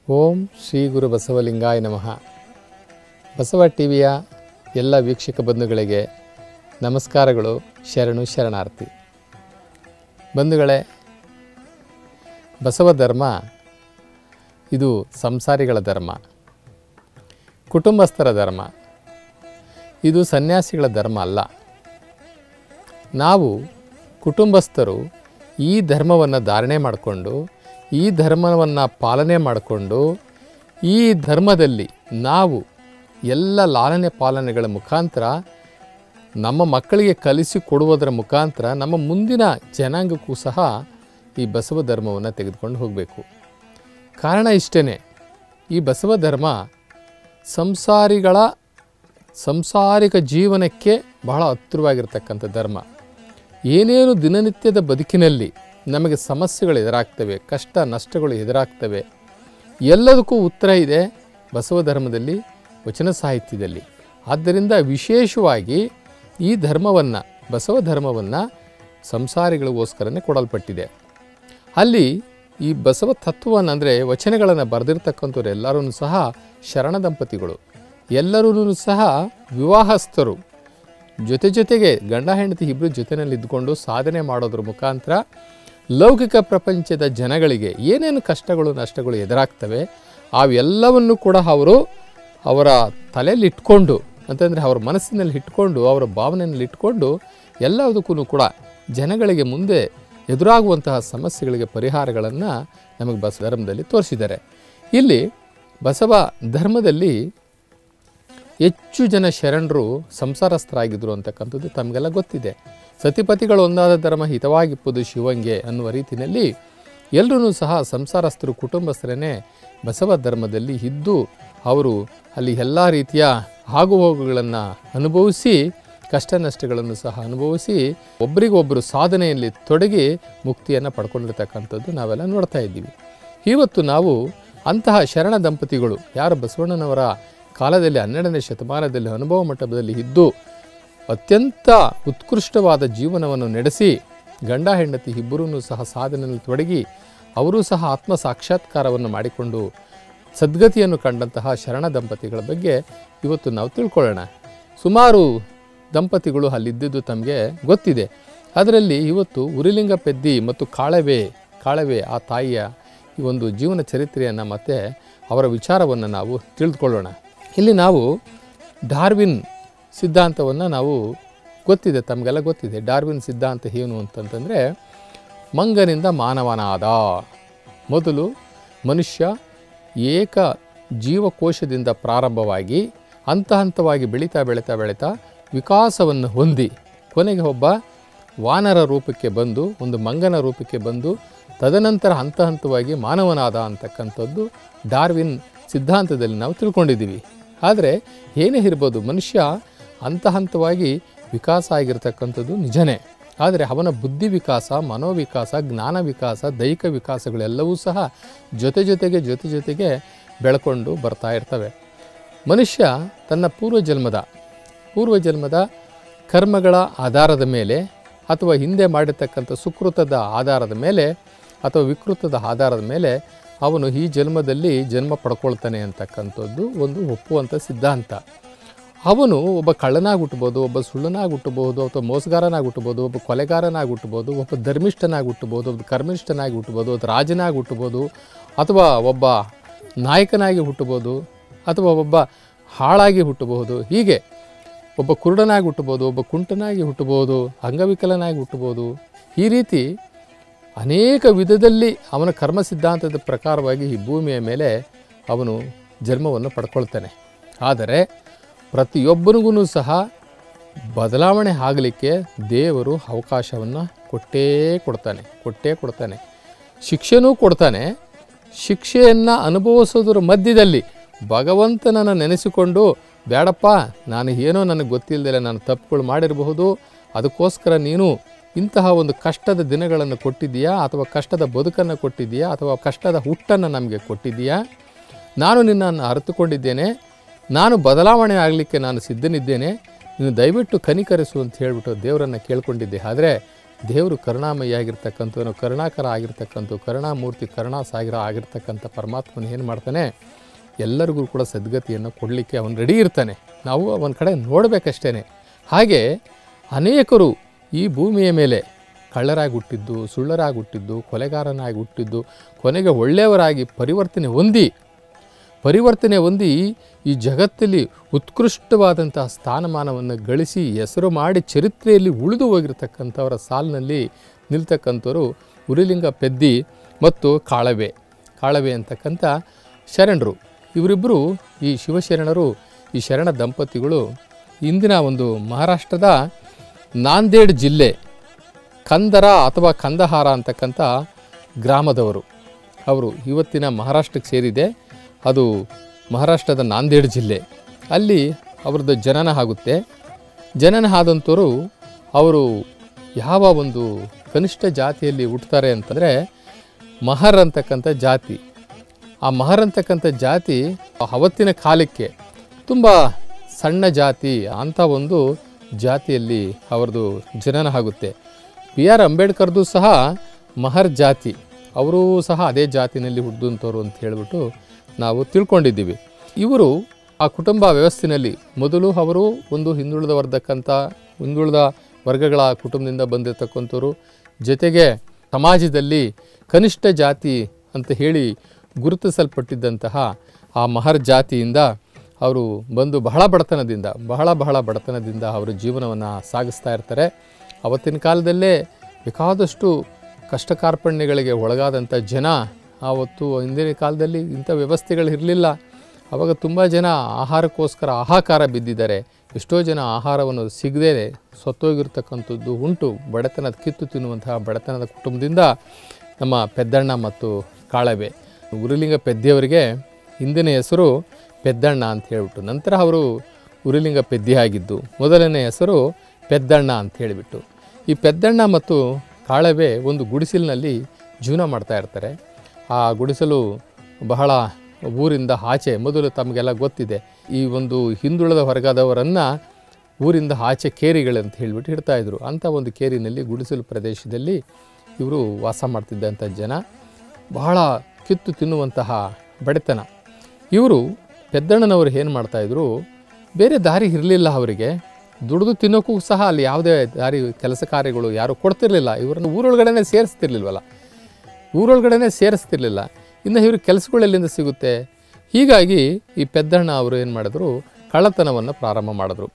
ಓಂ ಶ್ರೀ ಗುರು ಬಸವಲಿಂಗಾಯ ನಮಃ ಬಸವ ಟಿ ವಿಯ ಎಲ್ಲ ವೀಕ್ಷಕ ಬಂಧುಗಳಿಗೆ ನಮಸ್ಕಾರಗಳು ಶರಣು ಶರಣಾರ್ಥಿ ಬಂಧುಗಳೇ ಬಸವ ಧರ್ಮ ಇದು ಸಂಸಾರಿಗಳ ಧರ್ಮ ಕುಟುಂಬಸ್ಥರ ಧರ್ಮ ಇದು ಸನ್ಯಾಸಿಗಳ ಧರ್ಮ ಅಲ್ಲ ನಾವು ಕುಟುಂಬಸ್ಥರು ಈ ಧರ್ಮವನ್ನು ಧಾರಣೆ ಮಾಡಿಕೊಂಡು ಈ ಧರ್ಮವನ್ನು ಪಾಲನೆ ಮಾಡಿಕೊಂಡು ಈ ಧರ್ಮದಲ್ಲಿ ನಾವು ಎಲ್ಲ ಲಾಲನೆ ಪಾಲನೆಗಳ ಮುಖಾಂತರ ನಮ್ಮ ಮಕ್ಕಳಿಗೆ ಕಲಿಸಿ ಕೊಡುವುದರ ಮುಖಾಂತರ ನಮ್ಮ ಮುಂದಿನ ಜನಾಂಗಕ್ಕೂ ಸಹ ಈ ಬಸವ ಧರ್ಮವನ್ನು ತೆಗೆದುಕೊಂಡು ಹೋಗಬೇಕು ಕಾರಣ ಇಷ್ಟೇ ಈ ಬಸವ ಧರ್ಮ ಸಂಸಾರಿಗಳ ಸಂಸಾರಿಕ ಜೀವನಕ್ಕೆ ಬಹಳ ಹತ್ತಿರವಾಗಿರ್ತಕ್ಕಂಥ ಧರ್ಮ ಏನೇನು ದಿನನಿತ್ಯದ ಬದುಕಿನಲ್ಲಿ ನಮಗೆ ಸಮಸ್ಯೆಗಳು ಎದುರಾಗ್ತವೆ ಕಷ್ಟ ನಷ್ಟಗಳು ಎದುರಾಗ್ತವೆ ಎಲ್ಲದಕ್ಕೂ ಉತ್ತರ ಇದೆ ಬಸವ ಧರ್ಮದಲ್ಲಿ ವಚನ ಸಾಹಿತ್ಯದಲ್ಲಿ ಆದ್ದರಿಂದ ವಿಶೇಷವಾಗಿ ಈ ಧರ್ಮವನ್ನು ಬಸವ ಧರ್ಮವನ್ನು ಸಂಸಾರಿಗಳಿಗೋಸ್ಕರನೇ ಕೊಡಲ್ಪಟ್ಟಿದೆ ಅಲ್ಲಿ ಈ ಬಸವ ತತ್ವವನ್ನು ಅಂದರೆ ವಚನಗಳನ್ನು ಬರೆದಿರ್ತಕ್ಕಂಥವ್ರು ಎಲ್ಲರೂ ಸಹ ಶರಣ ದಂಪತಿಗಳು ಎಲ್ಲರೂ ಸಹ ವಿವಾಹಸ್ಥರು ಜೊತೆ ಜೊತೆಗೆ ಗಂಡ ಹೆಂಡತಿ ಇಬ್ಬರು ಜೊತೆಯಲ್ಲಿ ಇದ್ಕೊಂಡು ಸಾಧನೆ ಮಾಡೋದ್ರ ಮುಖಾಂತರ ಲೌಕಿಕ ಪ್ರಪಂಚದ ಜನಗಳಿಗೆ ಏನೇನು ಕಷ್ಟಗಳು ನಷ್ಟಗಳು ಎದುರಾಗ್ತವೆ ಅವೆಲ್ಲವನ್ನು ಕೂಡ ಅವರು ಅವರ ತಲೆಯಲ್ಲಿ ಇಟ್ಕೊಂಡು ಅಂತಂದರೆ ಅವರ ಮನಸ್ಸಿನಲ್ಲಿ ಇಟ್ಕೊಂಡು ಅವರ ಭಾವನೆಯಲ್ಲಿ ಇಟ್ಕೊಂಡು ಎಲ್ಲದಕ್ಕೂ ಕೂಡ ಜನಗಳಿಗೆ ಮುಂದೆ ಎದುರಾಗುವಂತಹ ಸಮಸ್ಯೆಗಳಿಗೆ ಪರಿಹಾರಗಳನ್ನು ನಮಗೆ ಬಸ ಧರ್ಮದಲ್ಲಿ ತೋರಿಸಿದ್ದಾರೆ ಇಲ್ಲಿ ಬಸವ ಧರ್ಮದಲ್ಲಿ ಹೆಚ್ಚು ಜನ ಶರಣರು ಸಂಸಾರಸ್ಥರಾಗಿದ್ದರು ಅಂತಕ್ಕಂಥದ್ದು ತಮಗೆಲ್ಲ ಗೊತ್ತಿದೆ ಸತಿಪತಿಗಳು ಒಂದಾದ ಧರ್ಮ ಹಿತವಾಗಿಪ್ಪುದು ಶಿವಂಗೆ ಅನ್ನುವ ರೀತಿಯಲ್ಲಿ ಎಲ್ಲರೂ ಸಹ ಸಂಸಾರಸ್ಥರು ಕುಟುಂಬಸ್ಥರೇ ಬಸವ ಧರ್ಮದಲ್ಲಿ ಇದ್ದು ಅವರು ಅಲ್ಲಿ ಎಲ್ಲ ರೀತಿಯ ಆಗುಹೋಗುಗಳನ್ನು ಅನುಭವಿಸಿ ಕಷ್ಟ ನಷ್ಟಗಳನ್ನು ಸಹ ಅನುಭವಿಸಿ ಒಬ್ಬರಿಗೊಬ್ಬರು ಸಾಧನೆಯಲ್ಲಿ ತೊಡಗಿ ಮುಕ್ತಿಯನ್ನು ಪಡ್ಕೊಂಡಿರ್ತಕ್ಕಂಥದ್ದು ನಾವೆಲ್ಲ ನೋಡ್ತಾ ಇದ್ದೀವಿ ಇವತ್ತು ನಾವು ಅಂತಹ ಶರಣ ದಂಪತಿಗಳು ಯಾರು ಬಸವಣ್ಣನವರ ಕಾಲದಲ್ಲಿ ಹನ್ನೆರಡನೇ ಶತಮಾನದಲ್ಲಿ ಅನುಭವ ಮಟ್ಟದಲ್ಲಿ ಇದ್ದು ಅತ್ಯಂತ ಉತ್ಕೃಷ್ಟವಾದ ಜೀವನವನ್ನು ನಡೆಸಿ ಗಂಡ ಹೆಂಡತಿ ಇಬ್ಬರೂ ಸಹ ಸಾಧನೆಯಲ್ಲಿ ತೊಡಗಿ ಅವರೂ ಸಹ ಆತ್ಮ ಸಾಕ್ಷಾತ್ಕಾರವನ್ನು ಮಾಡಿಕೊಂಡು ಸದ್ಗತಿಯನ್ನು ಕಂಡಂತಹ ಶರಣ ದಂಪತಿಗಳ ಬಗ್ಗೆ ಇವತ್ತು ನಾವು ತಿಳ್ಕೊಳ್ಳೋಣ ಸುಮಾರು ದಂಪತಿಗಳು ಅಲ್ಲಿದ್ದುದು ತಮಗೆ ಗೊತ್ತಿದೆ ಅದರಲ್ಲಿ ಇವತ್ತು ಉರಿಲಿಂಗ ಪೆದ್ದಿ ಮತ್ತು ಕಾಳವೆ ಕಾಳವೆ ಆ ತಾಯಿಯ ಈ ಒಂದು ಜೀವನ ಚರಿತ್ರೆಯನ್ನು ಮತ್ತು ಅವರ ವಿಚಾರವನ್ನು ನಾವು ತಿಳಿದುಕೊಳ್ಳೋಣ ಇಲ್ಲಿ ನಾವು ಡಾರ್ವಿನ್ ಸಿದ್ಧಾಂತವನ್ನು ನಾವು ಗೊತ್ತಿದೆ ತಮಗೆಲ್ಲ ಗೊತ್ತಿದೆ ಡಾರ್ವಿನ್ ಸಿದ್ಧಾಂತ ಏನು ಅಂತಂತಂದರೆ ಮಂಗನಿಂದ ಮಾನವನಾದ ಮೊದಲು ಮನುಷ್ಯ ಏಕ ಜೀವಕೋಶದಿಂದ ಪ್ರಾರಂಭವಾಗಿ ಹಂತ ಹಂತವಾಗಿ ಬೆಳೀತಾ ಬೆಳೀತಾ ಬೆಳೀತಾ ವಿಕಾಸವನ್ನು ಹೊಂದಿ ಕೊನೆಗೆ ಒಬ್ಬ ವಾನರ ರೂಪಕ್ಕೆ ಬಂದು ಒಂದು ಮಂಗನ ರೂಪಕ್ಕೆ ಬಂದು ತದನಂತರ ಹಂತ ಹಂತವಾಗಿ ಮಾನವನಾದ ಅಂತಕ್ಕಂಥದ್ದು ಡಾರ್ವಿನ್ ಸಿದ್ಧಾಂತದಲ್ಲಿ ನಾವು ತಿಳ್ಕೊಂಡಿದ್ದೀವಿ ಆದರೆ ಏನೇ ಇರ್ಬೋದು ಮನುಷ್ಯ ಹಂತ ಹಂತವಾಗಿ ವಿಕಾಸ ಆಗಿರ್ತಕ್ಕಂಥದ್ದು ನಿಜನೇ ಆದರೆ ಅವನ ಬುದ್ಧಿ ವಿಕಾಸ ಮನೋವಿಕಾಸ ಜ್ಞಾನ ವಿಕಾಸ ದೈಹಿಕ ವಿಕಾಸಗಳೆಲ್ಲವೂ ಸಹ ಜೊತೆ ಜೊತೆಗೆ ಜೊತೆ ಜೊತೆಗೆ ಬೆಳ್ಕೊಂಡು ಬರ್ತಾ ಇರ್ತವೆ ಮನುಷ್ಯ ತನ್ನ ಪೂರ್ವಜನ್ಮದ ಪೂರ್ವಜನ್ಮದ ಕರ್ಮಗಳ ಆಧಾರದ ಮೇಲೆ ಅಥವಾ ಹಿಂದೆ ಮಾಡಿರ್ತಕ್ಕಂಥ ಸುಕೃತದ ಆಧಾರದ ಮೇಲೆ ಅಥವಾ ವಿಕೃತದ ಆಧಾರದ ಮೇಲೆ ಅವನು ಈ ಜನ್ಮದಲ್ಲಿ ಜನ್ಮ ಪಡ್ಕೊಳ್ತಾನೆ ಅಂತಕ್ಕಂಥದ್ದು ಒಂದು ಒಪ್ಪುವಂಥ ಸಿದ್ಧಾಂತ ಅವನು ಒಬ್ಬ ಕಳ್ಳನಾಗಿ ಹುಟ್ಟಬೋದು ಒಬ್ಬ ಸುಳ್ಳನಾಗಿ ಹುಟ್ಟಬಹುದು ಅಥವಾ ಮೋಸಗಾರನಾಗಿ ಹುಟ್ಟಬೋದು ಒಬ್ಬ ಕೊಲೆಗಾರನಾಗಿ ಹುಟ್ಟಬೋದು ಒಬ್ಬ ಧರ್ಮಿಷ್ಠನಾಗಿ ಹುಟ್ಟಬೋದು ಒಬ್ಬ ಕರ್ಮಿಷ್ಠನಾಗಿ ಹುಟ್ಟಬೋದು ಅಥವಾ ರಾಜನಾಗಿ ಹುಟ್ಟಬೋದು ಅಥವಾ ಒಬ್ಬ ನಾಯಕನಾಗಿ ಹುಟ್ಟಬೋದು ಅಥವಾ ಒಬ್ಬ ಹಾಳಾಗಿ ಹುಟ್ಟಬಹುದು ಹೀಗೆ ಒಬ್ಬ ಕುರುಡನಾಗಿ ಹುಟ್ಟಬೋದು ಒಬ್ಬ ಕುಂಟನಾಗಿ ಹುಟ್ಟಬಹುದು ಅಂಗವಿಕಲನಾಗಿ ಹುಟ್ಟಬೋದು ಈ ರೀತಿ ಅನೇಕ ವಿಧದಲ್ಲಿ ಅವನ ಕರ್ಮ ಸಿದ್ಧಾಂತದ ಪ್ರಕಾರವಾಗಿ ಈ ಭೂಮಿಯ ಮೇಲೆ ಅವನು ಜನ್ಮವನ್ನು ಪಡ್ಕೊಳ್ತಾನೆ ಆದರೆ ಪ್ರತಿಯೊಬ್ಬನಿಗೂ ಸಹ ಬದಲಾವಣೆ ಆಗಲಿಕ್ಕೆ ದೇವರು ಅವಕಾಶವನ್ನು ಕೊಟ್ಟೇ ಕೊಡ್ತಾನೆ ಕೊಟ್ಟೇ ಕೊಡ್ತಾನೆ ಶಿಕ್ಷೆನೂ ಕೊಡ್ತಾನೆ ಶಿಕ್ಷೆಯನ್ನು ಅನುಭವಿಸೋದ್ರ ಮಧ್ಯದಲ್ಲಿ ಭಗವಂತನನ್ನು ನೆನೆಸಿಕೊಂಡು ಬೇಡಪ್ಪ ನಾನು ಏನೋ ನನಗೆ ಗೊತ್ತಿಲ್ಲದೆ ನಾನು ತಪ್ಪುಗಳು ಮಾಡಿರಬಹುದು ಅದಕ್ಕೋಸ್ಕರ ನೀನು ಇಂತಹ ಒಂದು ಕಷ್ಟದ ದಿನಗಳನ್ನು ಕೊಟ್ಟಿದ್ದೀಯಾ ಅಥವಾ ಕಷ್ಟದ ಬದುಕನ್ನು ಕೊಟ್ಟಿದ್ದೀಯಾ ಅಥವಾ ಕಷ್ಟದ ಹುಟ್ಟನ್ನು ನಮಗೆ ಕೊಟ್ಟಿದ್ದೀಯಾ ನಾನು ನಿನ್ನನ್ನು ಅರಿತುಕೊಂಡಿದ್ದೇನೆ ನಾನು ಬದಲಾವಣೆ ಆಗಲಿಕ್ಕೆ ನಾನು ಸಿದ್ಧನಿದ್ದೇನೆ ನೀನು ದಯವಿಟ್ಟು ಕನಿಕರಿಸು ಅಂತ ಹೇಳಿಬಿಟ್ಟು ದೇವರನ್ನು ಕೇಳ್ಕೊಂಡಿದ್ದೆ ಆದರೆ ದೇವರು ಕರುಣಾಮಯಿ ಆಗಿರ್ತಕ್ಕಂಥವನು ಕರುಣಾಕರ ಆಗಿರ್ತಕ್ಕಂಥ ಕರುಣಾಮೂರ್ತಿ ಕರುಣಾ ಸಾಗರ ಆಗಿರ್ತಕ್ಕಂಥ ಪರಮಾತ್ಮನ ಏನು ಮಾಡ್ತಾನೆ ಎಲ್ಲರಿಗೂ ಕೂಡ ಸದ್ಗತಿಯನ್ನು ಕೊಡಲಿಕ್ಕೆ ಅವನು ರೆಡಿ ಇರ್ತಾನೆ ನಾವು ಅವನ ಕಡೆ ನೋಡಬೇಕಷ್ಟೇ ಹಾಗೆ ಅನೇಕರು ಈ ಭೂಮಿಯ ಮೇಲೆ ಕಳ್ಳರಾಗಿ ಹುಟ್ಟಿದ್ದು ಸುಳ್ಳರಾಗಿ ಹುಟ್ಟಿದ್ದು ಕೊಲೆಗಾರನಾಗಿ ಹುಟ್ಟಿದ್ದು ಕೊನೆಗೆ ಒಳ್ಳೆಯವರಾಗಿ ಪರಿವರ್ತನೆ ಹೊಂದಿ ಪರಿವರ್ತನೆ ಹೊಂದಿ ಈ ಜಗತ್ತಲ್ಲಿ ಉತ್ಕೃಷ್ಟವಾದಂತಹ ಸ್ಥಾನಮಾನವನ್ನು ಗಳಿಸಿ ಹೆಸರು ಮಾಡಿ ಚರಿತ್ರೆಯಲ್ಲಿ ಉಳಿದು ಹೋಗಿರ್ತಕ್ಕಂಥವರ ಸಾಲಿನಲ್ಲಿ ನಿಲ್ತಕ್ಕಂಥವರು ಉರಿಲಿಂಗ ಪೆದ್ದಿ ಮತ್ತು ಕಾಳವೆ ಕಾಳವೆ ಅಂತಕ್ಕಂಥ ಶರಣರು ಇವರಿಬ್ಬರು ಈ ಶಿವಶರಣರು ಈ ಶರಣ ದಂಪತಿಗಳು ಇಂದಿನ ಒಂದು ಮಹಾರಾಷ್ಟ್ರದ ನಾಂದೇಡ್ ಜಿಲ್ಲೆ ಕಂದರ ಅಥವಾ ಕಂದಹಾರ ಅಂತಕ್ಕಂಥ ಗ್ರಾಮದವರು ಅವರು ಇವತ್ತಿನ ಮಹಾರಾಷ್ಟ್ರಕ್ಕೆ ಸೇರಿದೆ ಅದು ಮಹಾರಾಷ್ಟ್ರದ ನಾಂದೇಡ್ ಜಿಲ್ಲೆ ಅಲ್ಲಿ ಅವ್ರದ್ದು ಜನನ ಆಗುತ್ತೆ ಜನನ ಆದಂಥವರು ಅವರು ಯಾವ ಒಂದು ಕನಿಷ್ಠ ಜಾತಿಯಲ್ಲಿ ಹುಟ್ಟುತ್ತಾರೆ ಅಂತಂದರೆ ಮಹರ್ ಅಂತಕ್ಕಂಥ ಜಾತಿ ಆ ಮಹರ್ ಅಂತಕ್ಕಂಥ ಜಾತಿ ಅವತ್ತಿನ ಕಾಲಕ್ಕೆ ತುಂಬ ಸಣ್ಣ ಜಾತಿ ಅಂಥ ಒಂದು ಜಾತಿಯಲ್ಲಿ ಅವ್ರದ್ದು ಜನನ ಆಗುತ್ತೆ ಬಿ ಆರ್ ಅಂಬೇಡ್ಕರ್ದು ಸಹ ಮಹರ್ ಜಾತಿ ಅವರೂ ಸಹ ಅದೇ ಜಾತಿನಲ್ಲಿ ಹುಟ್ಟಿದಂಥವ್ರು ಅಂತ ಹೇಳಿಬಿಟ್ಟು ನಾವು ತಿಳ್ಕೊಂಡಿದ್ದೀವಿ ಇವರು ಆ ಕುಟುಂಬ ವ್ಯವಸ್ಥೆಯಲ್ಲಿ ಮೊದಲು ಅವರು ಒಂದು ಹಿಂದುಳಿದ ವರ್ಗಕ್ಕಂಥ ಹಿಂದುಳಿದ ವರ್ಗಗಳ ಕುಟುಂಬದಿಂದ ಬಂದಿರತಕ್ಕಂಥವ್ರು ಜೊತೆಗೆ ಸಮಾಜದಲ್ಲಿ ಕನಿಷ್ಠ ಜಾತಿ ಅಂತ ಹೇಳಿ ಗುರುತಿಸಲ್ಪಟ್ಟಿದ್ದಂತಹ ಆ ಮಹರ್ ಜಾತಿಯಿಂದ ಅವರು ಬಂದು ಬಹಳ ಬಡತನದಿಂದ ಬಹಳ ಬಹಳ ಬಡತನದಿಂದ ಅವರು ಜೀವನವನ್ನು ಸಾಗಿಸ್ತಾ ಇರ್ತಾರೆ ಅವತ್ತಿನ ಕಾಲದಲ್ಲೇ ಬೇಕಾದಷ್ಟು ಕಷ್ಟ ಕಾರ್ಪಣ್ಯಗಳಿಗೆ ಒಳಗಾದಂಥ ಜನ ಆವತ್ತು ಹಿಂದಿನ ಕಾಲದಲ್ಲಿ ಇಂಥ ವ್ಯವಸ್ಥೆಗಳು ಇರಲಿಲ್ಲ ಆವಾಗ ತುಂಬ ಜನ ಆಹಾರಕ್ಕೋಸ್ಕರ ಆಹಾಕಾರ ಬಿದ್ದಿದ್ದಾರೆ ಎಷ್ಟೋ ಜನ ಆಹಾರವನ್ನು ಸಿಗದೇ ಸತ್ತೋಗಿರ್ತಕ್ಕಂಥದ್ದು ಉಂಟು ಬಡತನದ ಕಿತ್ತು ತಿನ್ನುವಂತಹ ಬಡತನದ ಕುಟುಂಬದಿಂದ ನಮ್ಮ ಪೆದ್ದಣ್ಣ ಮತ್ತು ಕಾಳವೆ ಉರುಲಿಂಗ ಪೆದ್ದೆಯವರಿಗೆ ಹಿಂದಿನ ಹೆಸರು ಪೆದ್ದಣ್ಣ ಅಂತ ಹೇಳ್ಬಿಟ್ಟು ನಂತರ ಅವರು ಉರುಲಿಂಗ ಪೆದ್ದೆ ಆಗಿದ್ದು ಮೊದಲನೇ ಹೆಸರು ಪೆದ್ದಣ್ಣ ಅಂತ ಹೇಳಿಬಿಟ್ಟು ಈ ಪೆದ್ದಣ್ಣ ಮತ್ತು ಕಾಳವೆ ಒಂದು ಗುಡಿಸಲಿನಲ್ಲಿ ಜೀವನ ಮಾಡ್ತಾ ಇರ್ತಾರೆ ಆ ಗುಡಿಸಲು ಬಹಳ ಊರಿಂದ ಆಚೆ ಮೊದಲು ತಮಗೆಲ್ಲ ಗೊತ್ತಿದೆ ಈ ಒಂದು ಹಿಂದುಳಿದ ವರ್ಗದವರನ್ನು ಊರಿಂದ ಆಚೆ ಕೇರಿಗಳಂತ ಹೇಳಿಬಿಟ್ಟು ಇಡ್ತಾಯಿದ್ರು ಅಂಥ ಒಂದು ಕೇರಿನಲ್ಲಿ ಗುಡಿಸಲು ಪ್ರದೇಶದಲ್ಲಿ ಇವರು ವಾಸ ಮಾಡ್ತಿದ್ದಂಥ ಜನ ಬಹಳ ಕಿತ್ತು ತಿನ್ನುವಂತಹ ಬಡತನ ಇವರು ಪೆದ್ದಣ್ಣನವರು ಏನು ಮಾಡ್ತಾಯಿದ್ರು ಬೇರೆ ದಾರಿ ಇರಲಿಲ್ಲ ಅವರಿಗೆ ದುಡಿದು ತಿನ್ನೋಕ್ಕೂ ಸಹ ಅಲ್ಲಿ ಯಾವುದೇ ದಾರಿ ಕೆಲಸ ಕಾರ್ಯಗಳು ಯಾರು ಕೊಡ್ತಿರ್ಲಿಲ್ಲ ಇವ್ರನ್ನ ಊರೊಳಗಡೆನೆ ಸೇರಿಸ್ತಿರ್ಲಿಲ್ವಲ್ಲ ಊರೊಳಗಡೆನೆ ಸೇರಿಸ್ತಿರ್ಲಿಲ್ಲ ಇನ್ನು ಇವ್ರಿಗೆ ಕೆಲಸಗಳು ಎಲ್ಲಿಂದ ಸಿಗುತ್ತೆ ಹೀಗಾಗಿ ಈ ಪೆದ್ದಣ್ಣ ಅವರು ಏನು ಮಾಡಿದ್ರು ಕಳ್ಳತನವನ್ನು ಪ್ರಾರಂಭ ಮಾಡಿದ್ರು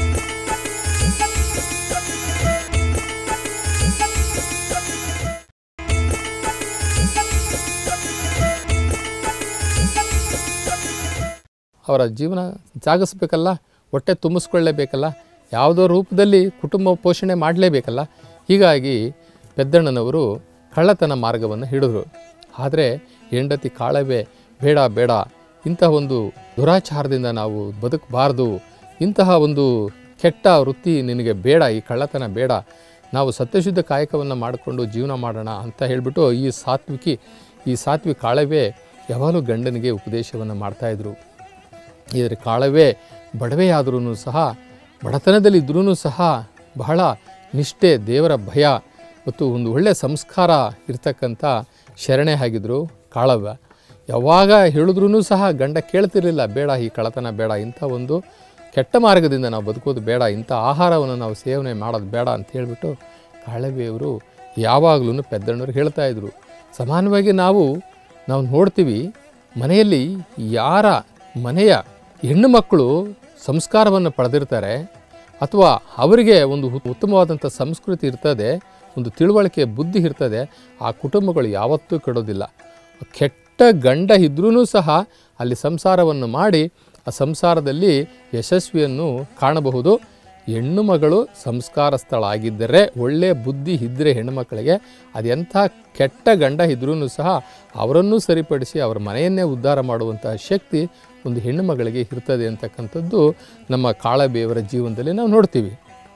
ಅವರ ಜೀವನ ಸಾಗಿಸ್ಬೇಕಲ್ಲ ಹೊಟ್ಟೆ ತುಂಬಿಸ್ಕೊಳ್ಳೇಬೇಕಲ್ಲ ಯಾವುದೋ ರೂಪದಲ್ಲಿ ಕುಟುಂಬ ಪೋಷಣೆ ಮಾಡಲೇಬೇಕಲ್ಲ ಹೀಗಾಗಿ ಪೆದ್ದಣ್ಣನವರು ಕಳ್ಳತನ ಮಾರ್ಗವನ್ನು ಹಿಡಿದ್ರು ಆದರೆ ಹೆಂಡತಿ ಕಾಳವೇ ಬೇಡ ಬೇಡ ಇಂತಹ ಒಂದು ದುರಾಚಾರದಿಂದ ನಾವು ಬದುಕಬಾರ್ದು ಇಂತಹ ಒಂದು ಕೆಟ್ಟ ವೃತ್ತಿ ನಿನಗೆ ಬೇಡ ಈ ಕಳ್ಳತನ ಬೇಡ ನಾವು ಸತ್ಯಶುದ್ಧ ಕಾಯಕವನ್ನು ಮಾಡಿಕೊಂಡು ಜೀವನ ಮಾಡೋಣ ಅಂತ ಹೇಳಿಬಿಟ್ಟು ಈ ಸಾತ್ವಿಕಿ ಈ ಸಾತ್ವಿ ಕಾಳವೇ ಯಾವಾಗಲೂ ಗಂಡನಿಗೆ ಉಪದೇಶವನ್ನು ಮಾಡ್ತಾಯಿದ್ರು ಇದರ ಕಾಳವೇ ಬಡವೆಯಾದ್ರೂ ಸಹ ಬಡತನದಲ್ಲಿದ್ದರೂ ಸಹ ಬಹಳ ನಿಷ್ಠೆ ದೇವರ ಭಯ ಮತ್ತು ಒಂದು ಒಳ್ಳೆಯ ಸಂಸ್ಕಾರ ಇರ್ತಕ್ಕಂಥ ಶರಣೆ ಆಗಿದ್ರು ಕಾಳವ್ವ ಯಾವಾಗ ಹೇಳಿದ್ರೂ ಸಹ ಗಂಡ ಕೇಳ್ತಿರ್ಲಿಲ್ಲ ಬೇಡ ಈ ಕಳತನ ಬೇಡ ಇಂಥ ಒಂದು ಕೆಟ್ಟ ಮಾರ್ಗದಿಂದ ನಾವು ಬದುಕೋದು ಬೇಡ ಇಂಥ ಆಹಾರವನ್ನು ನಾವು ಸೇವನೆ ಮಾಡೋದು ಬೇಡ ಅಂತ ಹೇಳಿಬಿಟ್ಟು ಕಾಳವೆಯವರು ಯಾವಾಗಲೂ ಪೆದ್ದಣ್ಣವ್ರು ಹೇಳ್ತಾಯಿದ್ರು ಸಮಾನವಾಗಿ ನಾವು ನಾವು ನೋಡ್ತೀವಿ ಮನೆಯಲ್ಲಿ ಯಾರ ಮನೆಯ ಹೆಣ್ಣು ಮಕ್ಕಳು ಸಂಸ್ಕಾರವನ್ನು ಪಡೆದಿರ್ತಾರೆ ಅಥವಾ ಅವರಿಗೆ ಒಂದು ಉತ್- ಉತ್ತಮವಾದಂಥ ಸಂಸ್ಕೃತಿ ಇರ್ತದೆ ಒಂದು ತಿಳುವಳಿಕೆ ಬುದ್ಧಿ ಇರ್ತದೆ ಆ ಕುಟುಂಬಗಳು ಯಾವತ್ತೂ ಕೆಡೋದಿಲ್ಲ ಕೆಟ್ಟ ಗಂಡ ಇದ್ರೂ ಸಹ ಅಲ್ಲಿ ಸಂಸಾರವನ್ನು ಮಾಡಿ ಆ ಸಂಸಾರದಲ್ಲಿ ಯಶಸ್ವಿಯನ್ನು ಕಾಣಬಹುದು ಹೆಣ್ಣು ಮಗಳು ಸಂಸ್ಕಾರಸ್ಥಳಾಗಿದ್ದರೆ ಒಳ್ಳೆಯ ಬುದ್ಧಿ ಇದ್ದರೆ ಹೆಣ್ಣುಮಕ್ಕಳಿಗೆ ಅದೆಂಥ ಕೆಟ್ಟ ಗಂಡ ಇದ್ರೂ ಸಹ ಅವರನ್ನೂ ಸರಿಪಡಿಸಿ ಅವರ ಮನೆಯನ್ನೇ ಉದ್ಧಾರ ಮಾಡುವಂತಹ ಶಕ್ತಿ ಒಂದು ಹೆಣ್ಣು ಮಗಳಿಗೆ ಇರ್ತದೆ ಅಂತಕ್ಕಂಥದ್ದು ನಮ್ಮ ಕಾಳಬೇಯವರ ಜೀವನದಲ್ಲಿ ನಾವು ನೋಡ್ತೀವಿ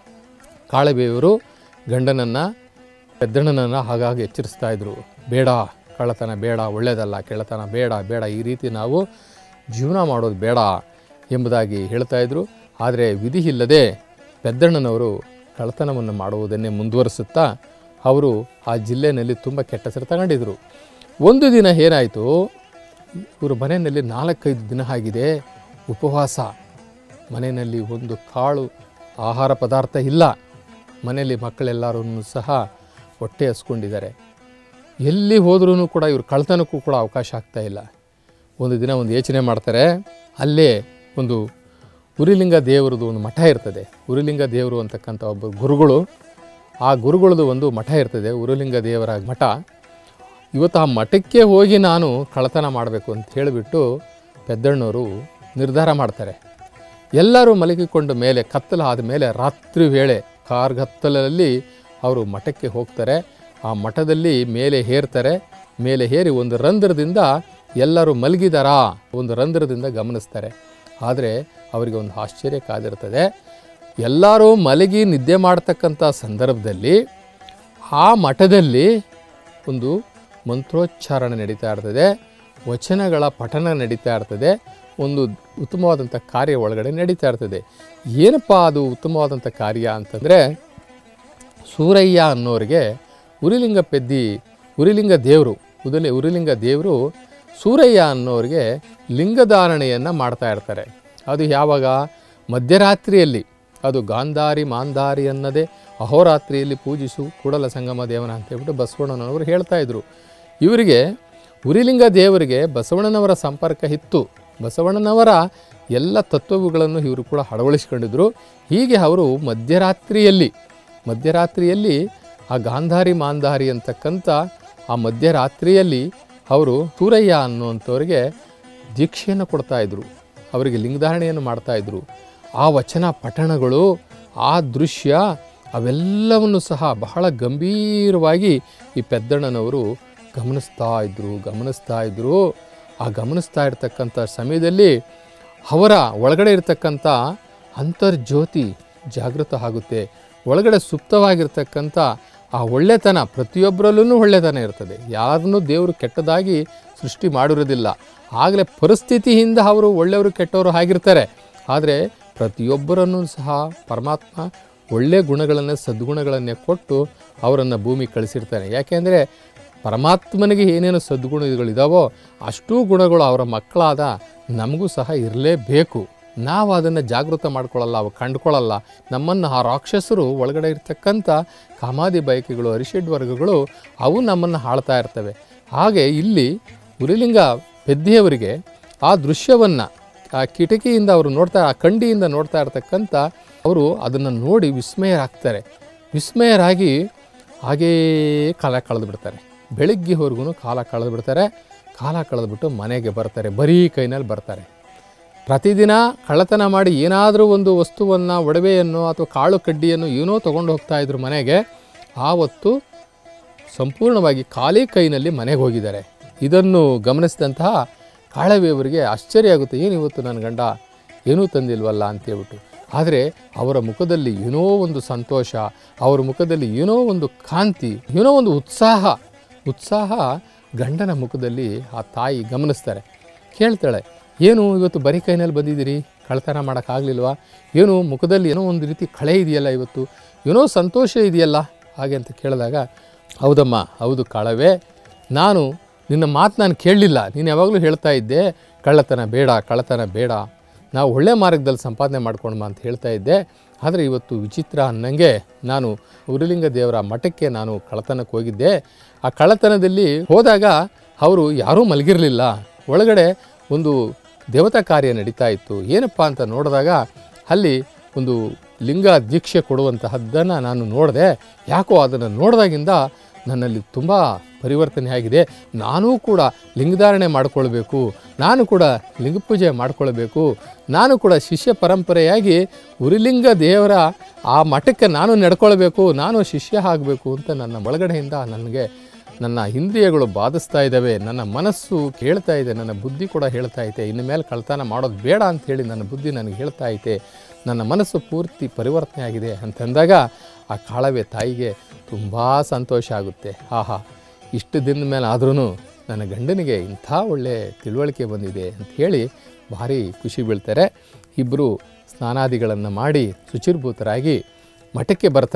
ಕಾಳಬೇಯವರು ಗಂಡನನ್ನು ಪೆದ್ದಣ್ಣನನ್ನು ಹಾಗಾಗಿ ಎಚ್ಚರಿಸ್ತಾ ಇದ್ರು ಬೇಡ ಕಳ್ಳತನ ಬೇಡ ಒಳ್ಳೆಯದಲ್ಲ ಕೆಳತನ ಬೇಡ ಬೇಡ ಈ ರೀತಿ ನಾವು ಜೀವನ ಮಾಡೋದು ಬೇಡ ಎಂಬುದಾಗಿ ಹೇಳ್ತಾ ಇದ್ರು ಆದರೆ ವಿಧಿ ಇಲ್ಲದೆ ಪೆದ್ದಣ್ಣನವರು ಕಳ್ಳತನವನ್ನು ಮಾಡುವುದನ್ನೇ ಮುಂದುವರಿಸುತ್ತಾ ಅವರು ಆ ಜಿಲ್ಲೆಯಲ್ಲಿ ತುಂಬ ಕೆಟ್ಟ ಹೆಸರು ತಗೊಂಡಿದ್ರು ಒಂದು ದಿನ ಏನಾಯಿತು ಇವರು ಮನೆಯಲ್ಲಿ ನಾಲ್ಕೈದು ದಿನ ಆಗಿದೆ ಉಪವಾಸ ಮನೆಯಲ್ಲಿ ಒಂದು ಕಾಳು ಆಹಾರ ಪದಾರ್ಥ ಇಲ್ಲ ಮನೆಯಲ್ಲಿ ಮಕ್ಕಳೆಲ್ಲರೂ ಸಹ ಹೊಟ್ಟೆ ಹಸ್ಕೊಂಡಿದ್ದಾರೆ ಎಲ್ಲಿ ಹೋದ್ರೂ ಕೂಡ ಇವ್ರು ಕಳ್ತನಕ್ಕೂ ಕೂಡ ಅವಕಾಶ ಆಗ್ತಾ ಇಲ್ಲ ಒಂದು ದಿನ ಒಂದು ಯೋಚನೆ ಮಾಡ್ತಾರೆ ಅಲ್ಲೇ ಒಂದು ಉರಿಲಿಂಗ ದೇವರದು ಒಂದು ಮಠ ಇರ್ತದೆ ಉರಿಲಿಂಗ ದೇವರು ಅಂತಕ್ಕಂಥ ಒಬ್ಬ ಗುರುಗಳು ಆ ಗುರುಗಳದು ಒಂದು ಮಠ ಇರ್ತದೆ ಉರುಲಿಂಗ ದೇವರ ಮಠ ಇವತ್ತು ಆ ಮಠಕ್ಕೆ ಹೋಗಿ ನಾನು ಕಳ್ಳತನ ಮಾಡಬೇಕು ಅಂತ ಹೇಳಿಬಿಟ್ಟು ಪೆದ್ದಣ್ಣವರು ನಿರ್ಧಾರ ಮಾಡ್ತಾರೆ ಎಲ್ಲರೂ ಮಲಗಿಕೊಂಡ ಮೇಲೆ ಕತ್ತಲು ಆದ ಮೇಲೆ ರಾತ್ರಿ ವೇಳೆ ಕಾರ್ಗತ್ತಲಲ್ಲಿ ಅವರು ಮಠಕ್ಕೆ ಹೋಗ್ತಾರೆ ಆ ಮಠದಲ್ಲಿ ಮೇಲೆ ಹೇರ್ತಾರೆ ಮೇಲೆ ಹೇರಿ ಒಂದು ರಂಧ್ರದಿಂದ ಎಲ್ಲರೂ ಮಲಗಿದಾರಾ ಒಂದು ರಂಧ್ರದಿಂದ ಗಮನಿಸ್ತಾರೆ ಆದರೆ ಅವರಿಗೆ ಒಂದು ಆಶ್ಚರ್ಯ ಕಾದಿರ್ತದೆ ಎಲ್ಲರೂ ಮಲಗಿ ನಿದ್ದೆ ಮಾಡ್ತಕ್ಕಂಥ ಸಂದರ್ಭದಲ್ಲಿ ಆ ಮಠದಲ್ಲಿ ಒಂದು ಮಂತ್ರೋಚ್ಚಾರಣೆ ನಡೀತಾ ಇರ್ತದೆ ವಚನಗಳ ಪಠನ ನಡೀತಾ ಇರ್ತದೆ ಒಂದು ಉತ್ತಮವಾದಂಥ ಕಾರ್ಯ ಒಳಗಡೆ ನಡೀತಾ ಇರ್ತದೆ ಏನಪ್ಪ ಅದು ಉತ್ತಮವಾದಂಥ ಕಾರ್ಯ ಅಂತಂದರೆ ಸೂರಯ್ಯ ಅನ್ನೋರಿಗೆ ಉರಿಲಿಂಗ ಪೆದ್ದಿ ಉರಿಲಿಂಗ ದೇವರು ಉದಲಿ ಉರಿಲಿಂಗ ದೇವರು ಸೂರಯ್ಯ ಅನ್ನೋರಿಗೆ ಲಿಂಗಧಾರಣೆಯನ್ನು ಮಾಡ್ತಾ ಇರ್ತಾರೆ ಅದು ಯಾವಾಗ ಮಧ್ಯರಾತ್ರಿಯಲ್ಲಿ ಅದು ಗಾಂಧಾರಿ ಮಾಂಧಾರಿ ಅನ್ನದೇ ಅಹೋರಾತ್ರಿಯಲ್ಲಿ ಪೂಜಿಸು ಕೂಡಲ ಸಂಗಮ ದೇವನ ಅಂತ ಹೇಳ್ಬಿಟ್ಟು ಬಸವಣ್ಣನವರು ಹೇಳ್ತಾ ಇದ್ರು ಇವರಿಗೆ ಉರಿಲಿಂಗ ದೇವರಿಗೆ ಬಸವಣ್ಣನವರ ಸಂಪರ್ಕ ಇತ್ತು ಬಸವಣ್ಣನವರ ಎಲ್ಲ ತತ್ವಗಳನ್ನು ಇವರು ಕೂಡ ಅಳವಡಿಸ್ಕೊಂಡಿದ್ರು ಹೀಗೆ ಅವರು ಮಧ್ಯರಾತ್ರಿಯಲ್ಲಿ ಮಧ್ಯರಾತ್ರಿಯಲ್ಲಿ ಆ ಗಾಂಧಾರಿ ಮಾಂಧಾರಿ ಅಂತಕ್ಕಂಥ ಆ ಮಧ್ಯರಾತ್ರಿಯಲ್ಲಿ ಅವರು ಸೂರಯ್ಯ ಅನ್ನುವಂಥವ್ರಿಗೆ ದೀಕ್ಷೆಯನ್ನು ಕೊಡ್ತಾ ಇದ್ರು ಅವರಿಗೆ ಲಿಂಗಧಾರಣೆಯನ್ನು ಮಾಡ್ತಾ ಇದ್ರು ಆ ವಚನ ಪಠಣಗಳು ಆ ದೃಶ್ಯ ಅವೆಲ್ಲವನ್ನು ಸಹ ಬಹಳ ಗಂಭೀರವಾಗಿ ಈ ಪೆದ್ದಣ್ಣನವರು ಗಮನಿಸ್ತಾ ಇದ್ದರು ಗಮನಿಸ್ತಾ ಇದ್ದರು ಆ ಗಮನಿಸ್ತಾ ಇರ್ತಕ್ಕಂಥ ಸಮಯದಲ್ಲಿ ಅವರ ಒಳಗಡೆ ಇರತಕ್ಕಂಥ ಅಂತರ್ಜ್ಯೋತಿ ಜಾಗೃತ ಆಗುತ್ತೆ ಒಳಗಡೆ ಸುಪ್ತವಾಗಿರ್ತಕ್ಕಂಥ ಆ ಒಳ್ಳೆತನ ಪ್ರತಿಯೊಬ್ಬರಲ್ಲೂ ಒಳ್ಳೆತನ ಇರ್ತದೆ ಯಾರನ್ನೂ ದೇವರು ಕೆಟ್ಟದಾಗಿ ಸೃಷ್ಟಿ ಮಾಡಿರೋದಿಲ್ಲ ಆಗಲೇ ಪರಿಸ್ಥಿತಿಯಿಂದ ಅವರು ಒಳ್ಳೆಯವರು ಕೆಟ್ಟವರು ಆಗಿರ್ತಾರೆ ಆದರೆ ಪ್ರತಿಯೊಬ್ಬರನ್ನೂ ಸಹ ಪರಮಾತ್ಮ ಒಳ್ಳೆಯ ಗುಣಗಳನ್ನೇ ಸದ್ಗುಣಗಳನ್ನೇ ಕೊಟ್ಟು ಅವರನ್ನು ಭೂಮಿ ಕಳಿಸಿರ್ತಾನೆ ಯಾಕೆಂದರೆ ಪರಮಾತ್ಮನಿಗೆ ಏನೇನು ಸದ್ಗುಣಗಳಿದಾವೋ ಅಷ್ಟೂ ಗುಣಗಳು ಅವರ ಮಕ್ಕಳಾದ ನಮಗೂ ಸಹ ಇರಲೇಬೇಕು ನಾವು ಅದನ್ನು ಜಾಗೃತ ಮಾಡ್ಕೊಳ್ಳಲ್ಲ ಅವು ಕಂಡುಕೊಳ್ಳಲ್ಲ ನಮ್ಮನ್ನು ಆ ರಾಕ್ಷಸರು ಒಳಗಡೆ ಇರ್ತಕ್ಕಂಥ ಕಾಮಾದಿ ಬಯಕೆಗಳು ಅರಿಷಡ್ ವರ್ಗಗಳು ಅವು ನಮ್ಮನ್ನು ಆಳ್ತಾ ಇರ್ತವೆ ಹಾಗೆ ಇಲ್ಲಿ ಉರಿಲಿಂಗ ಪೆದ್ದಿಯವರಿಗೆ ಆ ದೃಶ್ಯವನ್ನು ಆ ಕಿಟಕಿಯಿಂದ ಅವರು ನೋಡ್ತಾ ಆ ಕಂಡಿಯಿಂದ ನೋಡ್ತಾ ಇರ್ತಕ್ಕಂಥ ಅವರು ಅದನ್ನು ನೋಡಿ ವಿಸ್ಮಯರಾಗ್ತಾರೆ ವಿಸ್ಮಯರಾಗಿ ಹಾಗೇ ಕಾಲ ಕಳೆದು ಬಿಡ್ತಾರೆ ಬೆಳಗ್ಗೆವರೆಗೂ ಕಾಲ ಕಳೆದು ಬಿಡ್ತಾರೆ ಕಾಲ ಕಳೆದುಬಿಟ್ಟು ಮನೆಗೆ ಬರ್ತಾರೆ ಬರೀ ಕೈನಲ್ಲಿ ಬರ್ತಾರೆ ಪ್ರತಿದಿನ ಕಳ್ಳತನ ಮಾಡಿ ಏನಾದರೂ ಒಂದು ವಸ್ತುವನ್ನು ಒಡವೆಯನ್ನು ಅಥವಾ ಕಾಳು ಕಡ್ಡಿಯನ್ನು ಏನೋ ತೊಗೊಂಡು ಹೋಗ್ತಾ ಇದ್ರು ಮನೆಗೆ ಆವತ್ತು ಸಂಪೂರ್ಣವಾಗಿ ಖಾಲಿ ಕೈನಲ್ಲಿ ಮನೆಗೆ ಹೋಗಿದ್ದಾರೆ ಇದನ್ನು ಗಮನಿಸಿದಂತಹ ಕಾಳವೆಯವರಿಗೆ ಆಶ್ಚರ್ಯ ಆಗುತ್ತೆ ಏನು ಇವತ್ತು ನನ್ನ ಗಂಡ ಏನೂ ತಂದಿಲ್ವಲ್ಲ ಅಂತೇಳ್ಬಿಟ್ಟು ಆದರೆ ಅವರ ಮುಖದಲ್ಲಿ ಏನೋ ಒಂದು ಸಂತೋಷ ಅವರ ಮುಖದಲ್ಲಿ ಏನೋ ಒಂದು ಕಾಂತಿ ಏನೋ ಒಂದು ಉತ್ಸಾಹ ಉತ್ಸಾಹ ಗಂಡನ ಮುಖದಲ್ಲಿ ಆ ತಾಯಿ ಗಮನಿಸ್ತಾರೆ ಕೇಳ್ತಾಳೆ ಏನು ಇವತ್ತು ಬರೀ ಕೈನಲ್ಲಿ ಬಂದಿದ್ದೀರಿ ಕಳ್ತನ ಮಾಡೋಕ್ಕಾಗಲಿಲ್ವಾ ಏನು ಮುಖದಲ್ಲಿ ಏನೋ ಒಂದು ರೀತಿ ಕಳೆ ಇದೆಯಲ್ಲ ಇವತ್ತು ಏನೋ ಸಂತೋಷ ಇದೆಯಲ್ಲ ಹಾಗೆ ಅಂತ ಕೇಳಿದಾಗ ಹೌದಮ್ಮ ಹೌದು ಕಾಳವೇ ನಾನು ನಿನ್ನ ಮಾತು ನಾನು ಕೇಳಲಿಲ್ಲ ನೀನು ಯಾವಾಗಲೂ ಹೇಳ್ತಾ ಇದ್ದೆ ಕಳ್ಳತನ ಬೇಡ ಕಳ್ಳತನ ಬೇಡ ನಾವು ಒಳ್ಳೆ ಮಾರ್ಗದಲ್ಲಿ ಸಂಪಾದನೆ ಮಾಡ್ಕೊಳ್ಮ ಅಂತ ಹೇಳ್ತಾ ಇದ್ದೆ ಆದರೆ ಇವತ್ತು ವಿಚಿತ್ರ ಅನ್ನಂಗೆ ನಾನು ಉರುಲಿಂಗ ದೇವರ ಮಠಕ್ಕೆ ನಾನು ಕಳ್ಳತನಕ್ಕೆ ಹೋಗಿದ್ದೆ ಆ ಕಳ್ಳತನದಲ್ಲಿ ಹೋದಾಗ ಅವರು ಯಾರೂ ಮಲಗಿರಲಿಲ್ಲ ಒಳಗಡೆ ಒಂದು ದೇವತಾ ಕಾರ್ಯ ನಡೀತಾ ಇತ್ತು ಏನಪ್ಪ ಅಂತ ನೋಡಿದಾಗ ಅಲ್ಲಿ ಒಂದು ಲಿಂಗ ದೀಕ್ಷೆ ಕೊಡುವಂತಹದ್ದನ್ನು ನಾನು ನೋಡಿದೆ ಯಾಕೋ ಅದನ್ನು ನೋಡಿದಾಗಿಂದ ನನ್ನಲ್ಲಿ ತುಂಬ ಪರಿವರ್ತನೆ ಆಗಿದೆ ನಾನೂ ಕೂಡ ಲಿಂಗಧಾರಣೆ ಮಾಡಿಕೊಳ್ಬೇಕು ನಾನು ಕೂಡ ಲಿಂಗ ಪೂಜೆ ಮಾಡಿಕೊಳ್ಬೇಕು ನಾನು ಕೂಡ ಶಿಷ್ಯ ಪರಂಪರೆಯಾಗಿ ಉರಿಲಿಂಗ ದೇವರ ಆ ಮಠಕ್ಕೆ ನಾನು ನಡ್ಕೊಳ್ಬೇಕು ನಾನು ಶಿಷ್ಯ ಆಗಬೇಕು ಅಂತ ನನ್ನ ಒಳಗಡೆಯಿಂದ ನನಗೆ ನನ್ನ ಇಂದ್ರಿಯಗಳು ಬಾಧಿಸ್ತಾ ಇದ್ದಾವೆ ನನ್ನ ಮನಸ್ಸು ಕೇಳ್ತಾ ಇದೆ ನನ್ನ ಬುದ್ಧಿ ಕೂಡ ಹೇಳ್ತಾ ಐತೆ ಇನ್ನು ಮೇಲೆ ಕಳ್ತನ ಮಾಡೋದು ಬೇಡ ಅಂಥೇಳಿ ನನ್ನ ಬುದ್ಧಿ ನನಗೆ ಹೇಳ್ತಾ ಐತೆ ನನ್ನ ಮನಸ್ಸು ಪೂರ್ತಿ ಪರಿವರ್ತನೆ ಆಗಿದೆ ಅಂತಂದಾಗ ಆ ಕಾಳವೆ ತಾಯಿಗೆ ತುಂಬ ಸಂತೋಷ ಆಗುತ್ತೆ ಆಹಾ ಇಷ್ಟು ದಿನದ ಮೇಲೆ ಆದ್ರೂ ನನ್ನ ಗಂಡನಿಗೆ ಇಂಥ ಒಳ್ಳೆ ತಿಳುವಳಿಕೆ ಬಂದಿದೆ ಅಂತ ಹೇಳಿ ಭಾರಿ ಖುಷಿ ಬೀಳ್ತಾರೆ ಇಬ್ಬರು ಸ್ನಾನಾದಿಗಳನ್ನು ಮಾಡಿ ಶುಚಿರ್ಭೂತರಾಗಿ ಮಠಕ್ಕೆ ಬರ್ತಾರೆ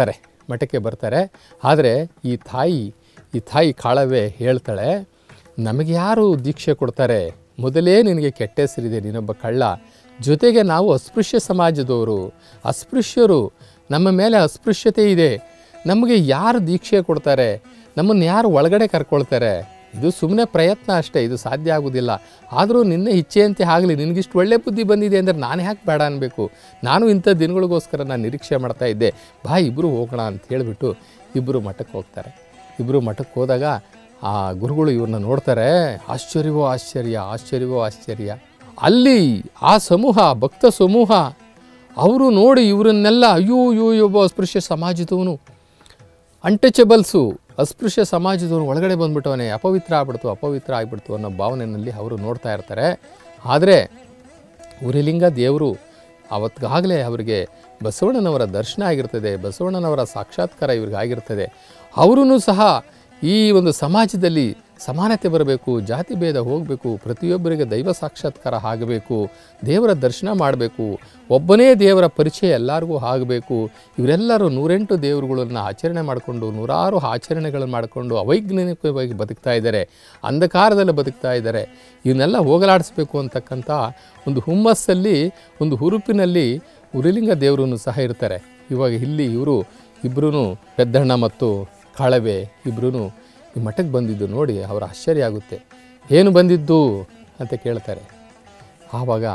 ಮಠಕ್ಕೆ ಬರ್ತಾರೆ ಆದರೆ ಈ ತಾಯಿ ಈ ತಾಯಿ ಕಾಳವೆ ಹೇಳ್ತಾಳೆ ನಮಗೆ ಯಾರು ದೀಕ್ಷೆ ಕೊಡ್ತಾರೆ ಮೊದಲೇ ನಿನಗೆ ಕೆಟ್ಟ ಹೆಸರಿದೆ ನೀನೊಬ್ಬ ಕಳ್ಳ ಜೊತೆಗೆ ನಾವು ಅಸ್ಪೃಶ್ಯ ಸಮಾಜದವರು ಅಸ್ಪೃಶ್ಯರು ನಮ್ಮ ಮೇಲೆ ಅಸ್ಪೃಶ್ಯತೆ ಇದೆ ನಮಗೆ ಯಾರು ದೀಕ್ಷೆ ಕೊಡ್ತಾರೆ ನಮ್ಮನ್ನು ಯಾರು ಒಳಗಡೆ ಕರ್ಕೊಳ್ತಾರೆ ಇದು ಸುಮ್ಮನೆ ಪ್ರಯತ್ನ ಅಷ್ಟೇ ಇದು ಸಾಧ್ಯ ಆಗೋದಿಲ್ಲ ಆದರೂ ನಿನ್ನೆ ಇಚ್ಛೆಯಂತೆ ಆಗಲಿ ನಿನಗಿಷ್ಟು ಒಳ್ಳೆ ಬುದ್ಧಿ ಬಂದಿದೆ ಅಂದರೆ ನಾನು ಯಾಕೆ ಬೇಡ ಅನ್ಬೇಕು ನಾನು ಇಂಥ ದಿನಗಳಿಗೋಸ್ಕರ ನಾನು ನಿರೀಕ್ಷೆ ಮಾಡ್ತಾ ಇದ್ದೆ ಬಾ ಇಬ್ಬರು ಹೋಗೋಣ ಅಂತ ಹೇಳಿಬಿಟ್ಟು ಇಬ್ಬರು ಮಠಕ್ಕೆ ಹೋಗ್ತಾರೆ ಇಬ್ಬರು ಮಠಕ್ಕೆ ಹೋದಾಗ ಆ ಗುರುಗಳು ಇವ್ರನ್ನ ನೋಡ್ತಾರೆ ಆಶ್ಚರ್ಯವೋ ಆಶ್ಚರ್ಯ ಆಶ್ಚರ್ಯವೋ ಆಶ್ಚರ್ಯ ಅಲ್ಲಿ ಆ ಸಮೂಹ ಭಕ್ತ ಸಮೂಹ ಅವರು ನೋಡಿ ಇವರನ್ನೆಲ್ಲ ಅಯ್ಯೋ ಅಯ್ಯೋ ಒಬ್ಬ ಅಸ್ಪೃಶ್ಯ ಸಮಾಜದವನು ಅನ್ಟಚಬಲ್ಸು ಅಸ್ಪೃಶ್ಯ ಸಮಾಜದವರು ಒಳಗಡೆ ಬಂದ್ಬಿಟ್ಟವನೇ ಅಪವಿತ್ರ ಆಗ್ಬಿಡ್ತು ಅಪವಿತ್ರ ಆಗ್ಬಿಡ್ತು ಅನ್ನೋ ಭಾವನೆಯಲ್ಲಿ ಅವರು ನೋಡ್ತಾ ಇರ್ತಾರೆ ಆದರೆ ಉರಿಲಿಂಗ ದೇವರು ಅವತ್ತಿಗಾಗಲೇ ಅವರಿಗೆ ಬಸವಣ್ಣನವರ ದರ್ಶನ ಆಗಿರ್ತದೆ ಬಸವಣ್ಣನವರ ಸಾಕ್ಷಾತ್ಕಾರ ಇವ್ರಿಗೆ ಆಗಿರ್ತದೆ ಅವರೂ ಸಹ ಈ ಒಂದು ಸಮಾಜದಲ್ಲಿ ಸಮಾನತೆ ಬರಬೇಕು ಜಾತಿ ಭೇದ ಹೋಗಬೇಕು ಪ್ರತಿಯೊಬ್ಬರಿಗೆ ದೈವ ಸಾಕ್ಷಾತ್ಕಾರ ಆಗಬೇಕು ದೇವರ ದರ್ಶನ ಮಾಡಬೇಕು ಒಬ್ಬನೇ ದೇವರ ಪರಿಚಯ ಎಲ್ಲರಿಗೂ ಆಗಬೇಕು ಇವರೆಲ್ಲರೂ ನೂರೆಂಟು ದೇವರುಗಳನ್ನು ಆಚರಣೆ ಮಾಡಿಕೊಂಡು ನೂರಾರು ಆಚರಣೆಗಳನ್ನು ಮಾಡಿಕೊಂಡು ಅವೈಜ್ಞಾನಿಕವಾಗಿ ಬದುಕ್ತಾ ಇದ್ದಾರೆ ಅಂಧಕಾರದಲ್ಲಿ ಬದುಕ್ತಾ ಇದ್ದಾರೆ ಇವನ್ನೆಲ್ಲ ಹೋಗಲಾಡಿಸ್ಬೇಕು ಅಂತಕ್ಕಂಥ ಒಂದು ಹುಮ್ಮಸ್ಸಲ್ಲಿ ಒಂದು ಹುರುಪಿನಲ್ಲಿ ಉರಿಲಿಂಗ ದೇವರೂ ಸಹ ಇರ್ತಾರೆ ಇವಾಗ ಇಲ್ಲಿ ಇವರು ಇಬ್ಬರೂ ಪೆದ್ದಣ್ಣ ಮತ್ತು ಕಾಳವೆ ಇಬ್ಬರೂ ಈ ಮಠಕ್ಕೆ ಬಂದಿದ್ದು ನೋಡಿ ಅವರ ಆಶ್ಚರ್ಯ ಆಗುತ್ತೆ ಏನು ಬಂದಿದ್ದು ಅಂತ ಕೇಳ್ತಾರೆ ಆವಾಗ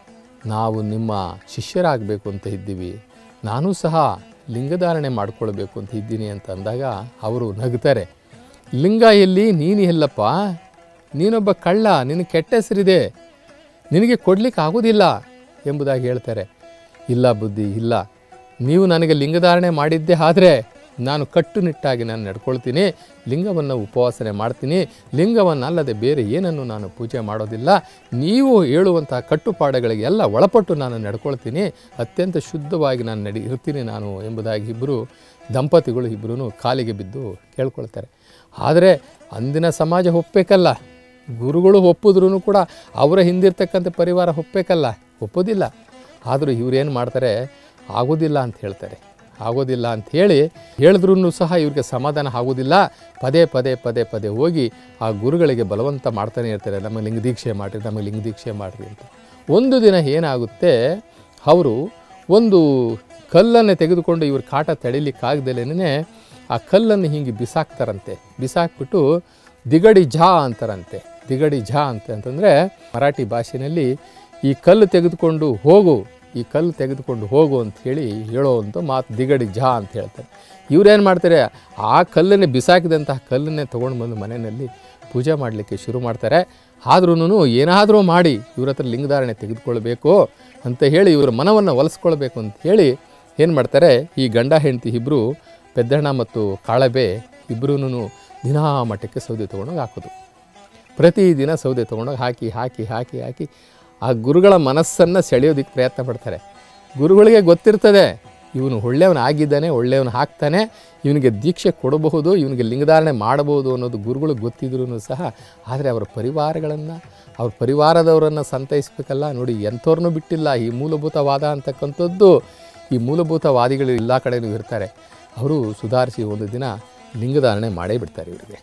ನಾವು ನಿಮ್ಮ ಶಿಷ್ಯರಾಗಬೇಕು ಅಂತ ಇದ್ದೀವಿ ನಾನೂ ಸಹ ಲಿಂಗಧಾರಣೆ ಮಾಡ್ಕೊಳ್ಬೇಕು ಅಂತ ಇದ್ದೀನಿ ಅಂತ ಅಂದಾಗ ಅವರು ನಗ್ತಾರೆ ಲಿಂಗ ಎಲ್ಲಿ ನೀನು ಎಲ್ಲಪ್ಪ ನೀನೊಬ್ಬ ಕಳ್ಳ ನಿನಗೆ ಕೆಟ್ಟ ಹೆಸರಿದೆ ನಿನಗೆ ಕೊಡ್ಲಿಕ್ಕೆ ಆಗೋದಿಲ್ಲ ಎಂಬುದಾಗಿ ಹೇಳ್ತಾರೆ ಇಲ್ಲ ಬುದ್ಧಿ ಇಲ್ಲ ನೀವು ನನಗೆ ಲಿಂಗಧಾರಣೆ ಮಾಡಿದ್ದೇ ಆದರೆ ನಾನು ಕಟ್ಟುನಿಟ್ಟಾಗಿ ನಾನು ನಡ್ಕೊಳ್ತೀನಿ ಲಿಂಗವನ್ನು ಉಪವಾಸನೆ ಮಾಡ್ತೀನಿ ಲಿಂಗವನ್ನು ಅಲ್ಲದೆ ಬೇರೆ ಏನನ್ನು ನಾನು ಪೂಜೆ ಮಾಡೋದಿಲ್ಲ ನೀವು ಹೇಳುವಂತಹ ಕಟ್ಟುಪಾಡುಗಳಿಗೆ ಎಲ್ಲ ಒಳಪಟ್ಟು ನಾನು ನಡ್ಕೊಳ್ತೀನಿ ಅತ್ಯಂತ ಶುದ್ಧವಾಗಿ ನಾನು ನಡಿ ಇರ್ತೀನಿ ನಾನು ಎಂಬುದಾಗಿ ಇಬ್ಬರು ದಂಪತಿಗಳು ಇಬ್ಬರೂ ಕಾಲಿಗೆ ಬಿದ್ದು ಕೇಳ್ಕೊಳ್ತಾರೆ ಆದರೆ ಅಂದಿನ ಸಮಾಜ ಒಪ್ಪಬೇಕಲ್ಲ ಗುರುಗಳು ಒಪ್ಪಿದ್ರೂ ಕೂಡ ಅವರ ಹಿಂದಿರ್ತಕ್ಕಂಥ ಪರಿವಾರ ಒಪ್ಪಬೇಕಲ್ಲ ಒಪ್ಪೋದಿಲ್ಲ ಆದರೂ ಇವ್ರೇನು ಮಾಡ್ತಾರೆ ಆಗೋದಿಲ್ಲ ಅಂತ ಹೇಳ್ತಾರೆ ಆಗೋದಿಲ್ಲ ಅಂತ ಹೇಳಿ ಹೇಳಿದ್ರೂ ಸಹ ಇವ್ರಿಗೆ ಸಮಾಧಾನ ಆಗೋದಿಲ್ಲ ಪದೇ ಪದೇ ಪದೇ ಪದೇ ಹೋಗಿ ಆ ಗುರುಗಳಿಗೆ ಬಲವಂತ ಮಾಡ್ತಾನೆ ಇರ್ತಾರೆ ನಮಗೆ ಲಿಂಗ ದೀಕ್ಷೆ ಮಾಡಿರಿ ನಮಗೆ ಲಿಂಗ ದೀಕ್ಷೆ ಮಾಡಿರಿ ಅಂತ ಒಂದು ದಿನ ಏನಾಗುತ್ತೆ ಅವರು ಒಂದು ಕಲ್ಲನ್ನು ತೆಗೆದುಕೊಂಡು ಇವ್ರ ಕಾಟ ತಡಿಲಿಕ್ಕಾಗ್ದಲೇ ಆ ಕಲ್ಲನ್ನು ಹಿಂಗೆ ಬಿಸಾಕ್ತಾರಂತೆ ಬಿಸಾಕ್ಬಿಟ್ಟು ದಿಗಡಿ ಝಾ ಅಂತಾರಂತೆ ದಿಗಡಿ ಝಾ ಅಂತ ಅಂತಂದರೆ ಮರಾಠಿ ಭಾಷೆಯಲ್ಲಿ ಈ ಕಲ್ಲು ತೆಗೆದುಕೊಂಡು ಹೋಗು ಈ ಕಲ್ಲು ತೆಗೆದುಕೊಂಡು ಹೋಗು ಅಂತ ಹೇಳಿ ಹೇಳೋ ಒಂದು ಮಾತು ದಿಗಡಿ ಝಾ ಅಂತ ಹೇಳ್ತಾರೆ ಇವ್ರೇನು ಮಾಡ್ತಾರೆ ಆ ಕಲ್ಲನ್ನೇ ಬಿಸಾಕಿದಂತಹ ಕಲ್ಲನ್ನೇ ತೊಗೊಂಡು ಬಂದು ಮನೆಯಲ್ಲಿ ಪೂಜೆ ಮಾಡಲಿಕ್ಕೆ ಶುರು ಮಾಡ್ತಾರೆ ಆದ್ರೂ ಏನಾದರೂ ಮಾಡಿ ಇವ್ರ ಹತ್ರ ಲಿಂಗಧಾರಣೆ ತೆಗೆದುಕೊಳ್ಬೇಕು ಅಂತ ಹೇಳಿ ಇವರ ಮನವನ್ನು ಒಲಿಸ್ಕೊಳ್ಬೇಕು ಅಂತ ಹೇಳಿ ಏನು ಮಾಡ್ತಾರೆ ಈ ಗಂಡ ಹೆಂಡತಿ ಇಬ್ಬರು ಪೆದ್ದಣ್ಣ ಮತ್ತು ಕಾಳಬೆ ಇಬ್ಬರೂ ದಿನಾ ಮಠಕ್ಕೆ ಸೌದೆ ತೊಗೊಂಡೋಗಿ ಹಾಕೋದು ಪ್ರತಿದಿನ ಸೌದೆ ತೊಗೊಂಡೋಗಿ ಹಾಕಿ ಹಾಕಿ ಹಾಕಿ ಹಾಕಿ ಆ ಗುರುಗಳ ಮನಸ್ಸನ್ನು ಸೆಳೆಯೋದಕ್ಕೆ ಪ್ರಯತ್ನ ಪಡ್ತಾರೆ ಗುರುಗಳಿಗೆ ಗೊತ್ತಿರ್ತದೆ ಇವನು ಒಳ್ಳೆಯವನು ಆಗಿದ್ದಾನೆ ಒಳ್ಳೆಯವನು ಹಾಕ್ತಾನೆ ಇವನಿಗೆ ದೀಕ್ಷೆ ಕೊಡಬಹುದು ಇವನಿಗೆ ಲಿಂಗಧಾರಣೆ ಮಾಡಬಹುದು ಅನ್ನೋದು ಗುರುಗಳಿಗೆ ಗೊತ್ತಿದ್ರೂ ಸಹ ಆದರೆ ಅವರ ಪರಿವಾರಗಳನ್ನು ಅವ್ರ ಪರಿವಾರದವರನ್ನು ಸಂತೈಸಬೇಕಲ್ಲ ನೋಡಿ ಎಂಥವ್ರನ್ನೂ ಬಿಟ್ಟಿಲ್ಲ ಈ ಮೂಲಭೂತವಾದ ಅಂತಕ್ಕಂಥದ್ದು ಈ ಮೂಲಭೂತವಾದಿಗಳು ಎಲ್ಲ ಕಡೆಯೂ ಇರ್ತಾರೆ ಅವರು ಸುಧಾರಿಸಿ ಒಂದು ದಿನ ಲಿಂಗಧಾರಣೆ ಮಾಡೇ ಬಿಡ್ತಾರೆ ಇವರಿಗೆ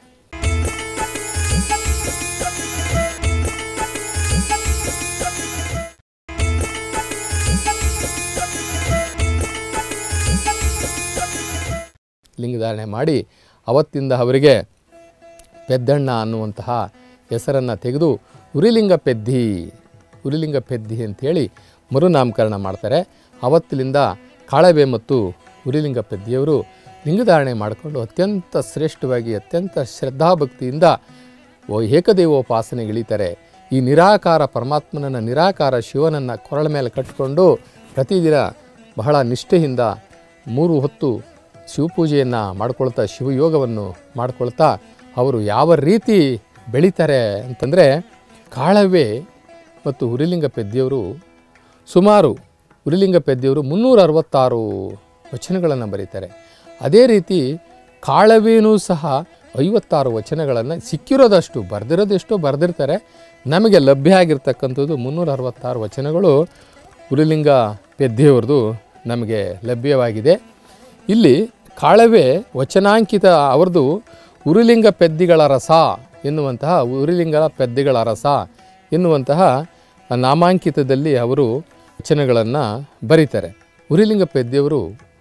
ಲಿಂಗಧಾರಣೆ ಮಾಡಿ ಅವತ್ತಿಂದ ಅವರಿಗೆ ಪೆದ್ದಣ್ಣ ಅನ್ನುವಂತಹ ಹೆಸರನ್ನು ತೆಗೆದು ಉರಿಲಿಂಗ ಪೆದ್ದಿ ಉರಿಲಿಂಗ ಪೆದ್ದಿ ಅಂಥೇಳಿ ಮರುನಾಮಕರಣ ಮಾಡ್ತಾರೆ ಅವತ್ತಿನಿಂದ ಕಾಳಬೆ ಮತ್ತು ಉರಿಲಿಂಗ ಪೆದ್ದಿಯವರು ಲಿಂಗಧಾರಣೆ ಮಾಡಿಕೊಂಡು ಅತ್ಯಂತ ಶ್ರೇಷ್ಠವಾಗಿ ಅತ್ಯಂತ ಶ್ರದ್ಧಾಭಕ್ತಿಯಿಂದ ಓ ಏಕದೇವೋಪಾಸನೆಗೆ ಇಳಿತಾರೆ ಈ ನಿರಾಕಾರ ಪರಮಾತ್ಮನನ್ನು ನಿರಾಕಾರ ಶಿವನನ್ನು ಕೊರಳ ಮೇಲೆ ಕಟ್ಟಿಕೊಂಡು ಪ್ರತಿದಿನ ಬಹಳ ನಿಷ್ಠೆಯಿಂದ ಮೂರು ಹೊತ್ತು ಶಿವಪೂಜೆಯನ್ನು ಮಾಡ್ಕೊಳ್ತಾ ಶಿವಯೋಗವನ್ನು ಮಾಡ್ಕೊಳ್ತಾ ಅವರು ಯಾವ ರೀತಿ ಬೆಳೀತಾರೆ ಅಂತಂದರೆ ಕಾಳವೆ ಮತ್ತು ಹುರಿಲಿಂಗ ಪೆದ್ದಿಯವರು ಸುಮಾರು ಹುರಿಲಿಂಗ ಪೆದ್ದಿಯವರು ಮುನ್ನೂರ ಅರವತ್ತಾರು ವಚನಗಳನ್ನು ಬರೀತಾರೆ ಅದೇ ರೀತಿ ಕಾಳವೇನೂ ಸಹ ಐವತ್ತಾರು ವಚನಗಳನ್ನು ಸಿಕ್ಕಿರೋದಷ್ಟು ಬರೆದಿರೋದೆಷ್ಟೋ ಬರೆದಿರ್ತಾರೆ ನಮಗೆ ಲಭ್ಯ ಆಗಿರ್ತಕ್ಕಂಥದ್ದು ಮುನ್ನೂರ ಅರವತ್ತಾರು ವಚನಗಳು ಹುರಿಲಿಂಗ ಪೆದ್ದಿಯವ್ರದ್ದು ನಮಗೆ ಲಭ್ಯವಾಗಿದೆ ಇಲ್ಲಿ ಕಾಳವೆ ವಚನಾಂಕಿತ ಅವರದು ಉರುಲಿಂಗ ಪೆದ್ದಿಗಳ ರಸ ಎನ್ನುವಂತಹ ಉರುಲಿಂಗ ಪೆದ್ದಿಗಳ ರಸ ಎನ್ನುವಂತಹ ನಾಮಾಂಕಿತದಲ್ಲಿ ಅವರು ವಚನಗಳನ್ನು ಬರೀತಾರೆ ಉರಿಲಿಂಗ ಪೆದ್ದಿಯವರು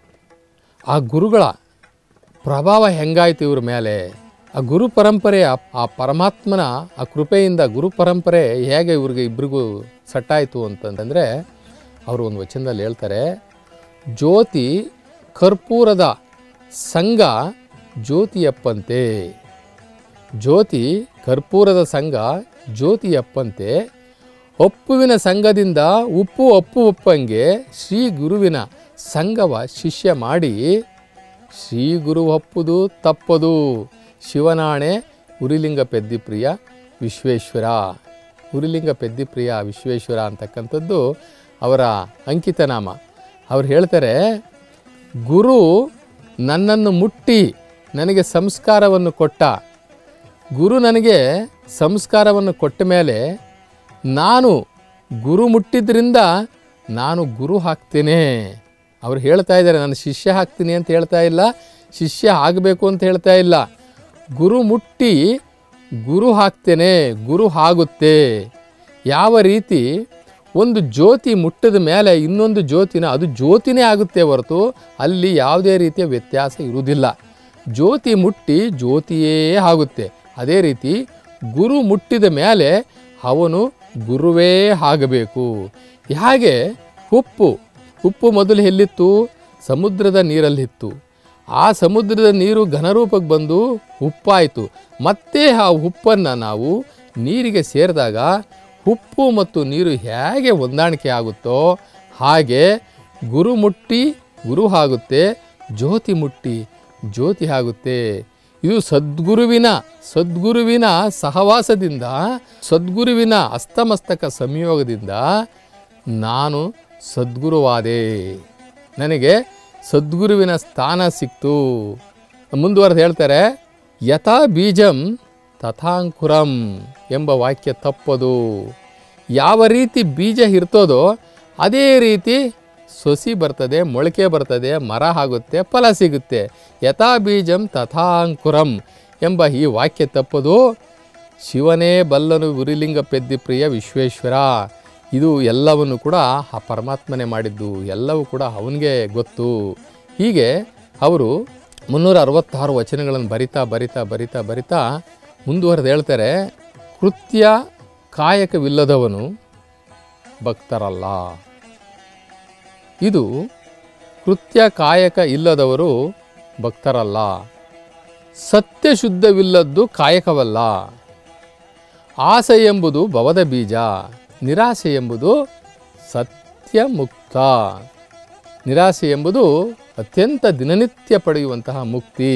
ಆ ಗುರುಗಳ ಪ್ರಭಾವ ಹೆಂಗಾಯ್ತು ಇವ್ರ ಮೇಲೆ ಆ ಗುರು ಪರಂಪರೆಯ ಆ ಪರಮಾತ್ಮನ ಆ ಕೃಪೆಯಿಂದ ಗುರು ಪರಂಪರೆ ಹೇಗೆ ಇವ್ರಿಗೆ ಇಬ್ಬರಿಗೂ ಸಟ್ಟಾಯಿತು ಅಂತಂದರೆ ಅವರು ಒಂದು ವಚನದಲ್ಲಿ ಹೇಳ್ತಾರೆ ಜ್ಯೋತಿ ಕರ್ಪೂರದ ಸಂಘ ಜ್ಯೋತಿಯಪ್ಪಂತೆ ಜ್ಯೋತಿ ಕರ್ಪೂರದ ಸಂಘ ಜ್ಯೋತಿಯಪ್ಪಂತೆ ಒಪ್ಪುವಿನ ಸಂಘದಿಂದ ಉಪ್ಪು ಒಪ್ಪು ಒಪ್ಪಂಗೆ ಶ್ರೀ ಗುರುವಿನ ಸಂಘವ ಶಿಷ್ಯ ಮಾಡಿ ಶ್ರೀ ಗುರು ಒಪ್ಪುದು ತಪ್ಪದು ಶಿವನಾಣೆ ಉರಿಲಿಂಗ ಪೆದ್ದಿಪ್ರಿಯ ವಿಶ್ವೇಶ್ವರ ಉರಿಲಿಂಗ ಪೆದ್ದಿಪ್ರಿಯ ವಿಶ್ವೇಶ್ವರ ಅಂತಕ್ಕಂಥದ್ದು ಅವರ ಅಂಕಿತನಾಮ ಅವ್ರು ಹೇಳ್ತಾರೆ ಗುರು ನನ್ನನ್ನು ಮುಟ್ಟಿ ನನಗೆ ಸಂಸ್ಕಾರವನ್ನು ಕೊಟ್ಟ ಗುರು ನನಗೆ ಸಂಸ್ಕಾರವನ್ನು ಕೊಟ್ಟ ಮೇಲೆ ನಾನು ಗುರು ಮುಟ್ಟಿದ್ರಿಂದ ನಾನು ಗುರು ಹಾಕ್ತೇನೆ ಅವ್ರು ಹೇಳ್ತಾ ಇದ್ದಾರೆ ನಾನು ಶಿಷ್ಯ ಹಾಕ್ತೀನಿ ಅಂತ ಹೇಳ್ತಾ ಇಲ್ಲ ಶಿಷ್ಯ ಆಗಬೇಕು ಅಂತ ಹೇಳ್ತಾ ಇಲ್ಲ ಗುರು ಮುಟ್ಟಿ ಗುರು ಹಾಕ್ತೇನೆ ಗುರು ಆಗುತ್ತೆ ಯಾವ ರೀತಿ ಒಂದು ಜ್ಯೋತಿ ಮುಟ್ಟಿದ ಮೇಲೆ ಇನ್ನೊಂದು ಜ್ಯೋತಿನ ಅದು ಜ್ಯೋತಿನೇ ಆಗುತ್ತೆ ಹೊರತು ಅಲ್ಲಿ ಯಾವುದೇ ರೀತಿಯ ವ್ಯತ್ಯಾಸ ಇರುವುದಿಲ್ಲ ಜ್ಯೋತಿ ಮುಟ್ಟಿ ಜ್ಯೋತಿಯೇ ಆಗುತ್ತೆ ಅದೇ ರೀತಿ ಗುರು ಮುಟ್ಟಿದ ಮೇಲೆ ಅವನು ಗುರುವೇ ಆಗಬೇಕು ಹಾಗೆ ಉಪ್ಪು ಉಪ್ಪು ಮೊದಲು ಎಲ್ಲಿತ್ತು ಸಮುದ್ರದ ನೀರಲ್ಲಿತ್ತು ಆ ಸಮುದ್ರದ ನೀರು ಘನರೂಪಕ್ಕೆ ಬಂದು ಉಪ್ಪಾಯಿತು ಮತ್ತೆ ಆ ಉಪ್ಪನ್ನು ನಾವು ನೀರಿಗೆ ಸೇರಿದಾಗ ಉಪ್ಪು ಮತ್ತು ನೀರು ಹೇಗೆ ಹೊಂದಾಣಿಕೆ ಆಗುತ್ತೋ ಹಾಗೆ ಗುರು ಮುಟ್ಟಿ ಗುರು ಆಗುತ್ತೆ ಜ್ಯೋತಿ ಮುಟ್ಟಿ ಜ್ಯೋತಿ ಆಗುತ್ತೆ ಇದು ಸದ್ಗುರುವಿನ ಸದ್ಗುರುವಿನ ಸಹವಾಸದಿಂದ ಸದ್ಗುರುವಿನ ಅಸ್ತಮಸ್ತಕ ಸಂಯೋಗದಿಂದ ನಾನು ಸದ್ಗುರುವಾದೆ ನನಗೆ ಸದ್ಗುರುವಿನ ಸ್ಥಾನ ಸಿಕ್ತು ಮುಂದುವರೆದು ಹೇಳ್ತಾರೆ ಯಥಾ ಬೀಜಂ ತಥಾಂಕುರಂ ಎಂಬ ವಾಕ್ಯ ತಪ್ಪದು ಯಾವ ರೀತಿ ಬೀಜ ಇರ್ತದೋ ಅದೇ ರೀತಿ ಸೊಸಿ ಬರ್ತದೆ ಮೊಳಕೆ ಬರ್ತದೆ ಮರ ಆಗುತ್ತೆ ಫಲ ಸಿಗುತ್ತೆ ಯಥಾ ಬೀಜಂ ತಥಾಂಕುರಂ ಎಂಬ ಈ ವಾಕ್ಯ ತಪ್ಪದು ಶಿವನೇ ಬಲ್ಲನು ಉರಿಲಿಂಗ ಪೆದ್ದಿ ಪ್ರಿಯ ವಿಶ್ವೇಶ್ವರ ಇದು ಎಲ್ಲವನ್ನು ಕೂಡ ಆ ಪರಮಾತ್ಮನೇ ಮಾಡಿದ್ದು ಎಲ್ಲವೂ ಕೂಡ ಅವನಿಗೆ ಗೊತ್ತು ಹೀಗೆ ಅವರು ಮುನ್ನೂರ ಅರವತ್ತಾರು ವಚನಗಳನ್ನು ಬರಿತಾ ಬರಿತಾ ಬರಿತಾ ಬರಿತಾ ಮುಂದುವರೆದು ಹೇಳ್ತಾರೆ ಕೃತ್ಯ ಕಾಯಕವಿಲ್ಲದವನು ಭಕ್ತರಲ್ಲ ಇದು ಕೃತ್ಯ ಕಾಯಕ ಇಲ್ಲದವರು ಭಕ್ತರಲ್ಲ ಸತ್ಯಶುದ್ಧವಿಲ್ಲದ್ದು ಕಾಯಕವಲ್ಲ ಆಸೆ ಎಂಬುದು ಭವದ ಬೀಜ ನಿರಾಸೆ ಎಂಬುದು ಸತ್ಯ ಮುಕ್ತ ನಿರಾಸೆ ಎಂಬುದು ಅತ್ಯಂತ ದಿನನಿತ್ಯ ಪಡೆಯುವಂತಹ ಮುಕ್ತಿ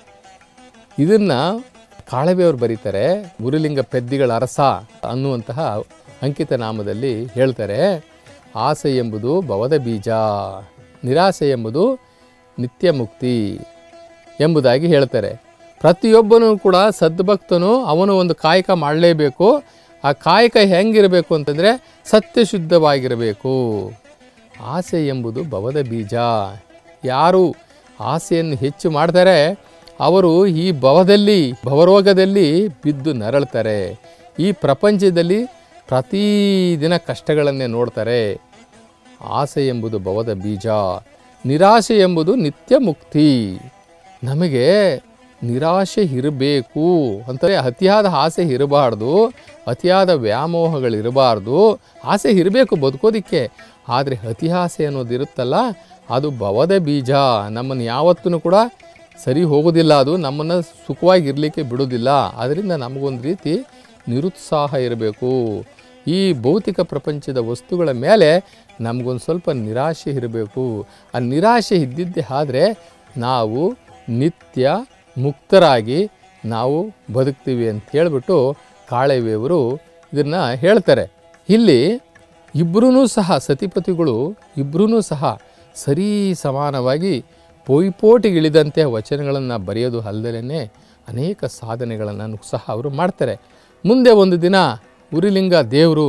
ಇದನ್ನು ಕಾಳವೆಯವರು ಬರೀತಾರೆ ಗುರುಲಿಂಗ ಪೆದ್ದಿಗಳ ಅರಸ ಅನ್ನುವಂತಹ ಅಂಕಿತ ನಾಮದಲ್ಲಿ ಹೇಳ್ತಾರೆ ಆಸೆ ಎಂಬುದು ಭವದ ಬೀಜ ನಿರಾಸೆ ಎಂಬುದು ನಿತ್ಯ ಮುಕ್ತಿ ಎಂಬುದಾಗಿ ಹೇಳ್ತಾರೆ ಪ್ರತಿಯೊಬ್ಬನೂ ಕೂಡ ಸದ್ಭಕ್ತನು ಅವನು ಒಂದು ಕಾಯಕ ಮಾಡಲೇಬೇಕು ಆ ಕಾಯಕ ಹೆಂಗಿರಬೇಕು ಅಂತಂದರೆ ಸತ್ಯಶುದ್ಧವಾಗಿರಬೇಕು ಆಸೆ ಎಂಬುದು ಭವದ ಬೀಜ ಯಾರು ಆಸೆಯನ್ನು ಹೆಚ್ಚು ಮಾಡ್ತಾರೆ ಅವರು ಈ ಭವದಲ್ಲಿ ಭವರೋಗದಲ್ಲಿ ಬಿದ್ದು ನರಳ್ತಾರೆ ಈ ಪ್ರಪಂಚದಲ್ಲಿ ಪ್ರತಿದಿನ ಕಷ್ಟಗಳನ್ನೇ ನೋಡ್ತಾರೆ ಆಸೆ ಎಂಬುದು ಭವದ ಬೀಜ ನಿರಾಶೆ ಎಂಬುದು ನಿತ್ಯ ಮುಕ್ತಿ ನಮಗೆ ನಿರಾಶೆ ಇರಬೇಕು ಅಂತಾರೆ ಅತಿಯಾದ ಆಸೆ ಇರಬಾರ್ದು ಅತಿಯಾದ ವ್ಯಾಮೋಹಗಳಿರಬಾರ್ದು ಆಸೆ ಇರಬೇಕು ಬದುಕೋದಿಕ್ಕೆ ಆದರೆ ಅತಿ ಆಸೆ ಅನ್ನೋದು ಇರುತ್ತಲ್ಲ ಅದು ಭವದ ಬೀಜ ನಮ್ಮನ್ನು ಯಾವತ್ತೂ ಕೂಡ ಸರಿ ಹೋಗೋದಿಲ್ಲ ಅದು ನಮ್ಮನ್ನು ಸುಖವಾಗಿರಲಿಕ್ಕೆ ಬಿಡೋದಿಲ್ಲ ಅದರಿಂದ ನಮಗೊಂದು ರೀತಿ ನಿರುತ್ಸಾಹ ಇರಬೇಕು ಈ ಭೌತಿಕ ಪ್ರಪಂಚದ ವಸ್ತುಗಳ ಮೇಲೆ ನಮಗೊಂದು ಸ್ವಲ್ಪ ನಿರಾಶೆ ಇರಬೇಕು ಆ ನಿರಾಶೆ ಇದ್ದಿದ್ದೇ ಆದರೆ ನಾವು ನಿತ್ಯ ಮುಕ್ತರಾಗಿ ನಾವು ಬದುಕ್ತೀವಿ ಅಂತ ಹೇಳ್ಬಿಟ್ಟು ಕಾಳೆವೆಯವರು ಇದನ್ನು ಹೇಳ್ತಾರೆ ಇಲ್ಲಿ ಇಬ್ಬರೂ ಸಹ ಸತಿಪತಿಗಳು ಇಬ್ಬರೂ ಸಹ ಸರಿ ಸಮಾನವಾಗಿ ಪೈಪೋಟಿಗಿಳಿದಂತೆ ವಚನಗಳನ್ನು ಬರೆಯೋದು ಅಲ್ಲದಲೇ ಅನೇಕ ಸಾಧನೆಗಳನ್ನು ಸಹ ಅವರು ಮಾಡ್ತಾರೆ ಮುಂದೆ ಒಂದು ದಿನ ಉರಿಲಿಂಗ ದೇವರು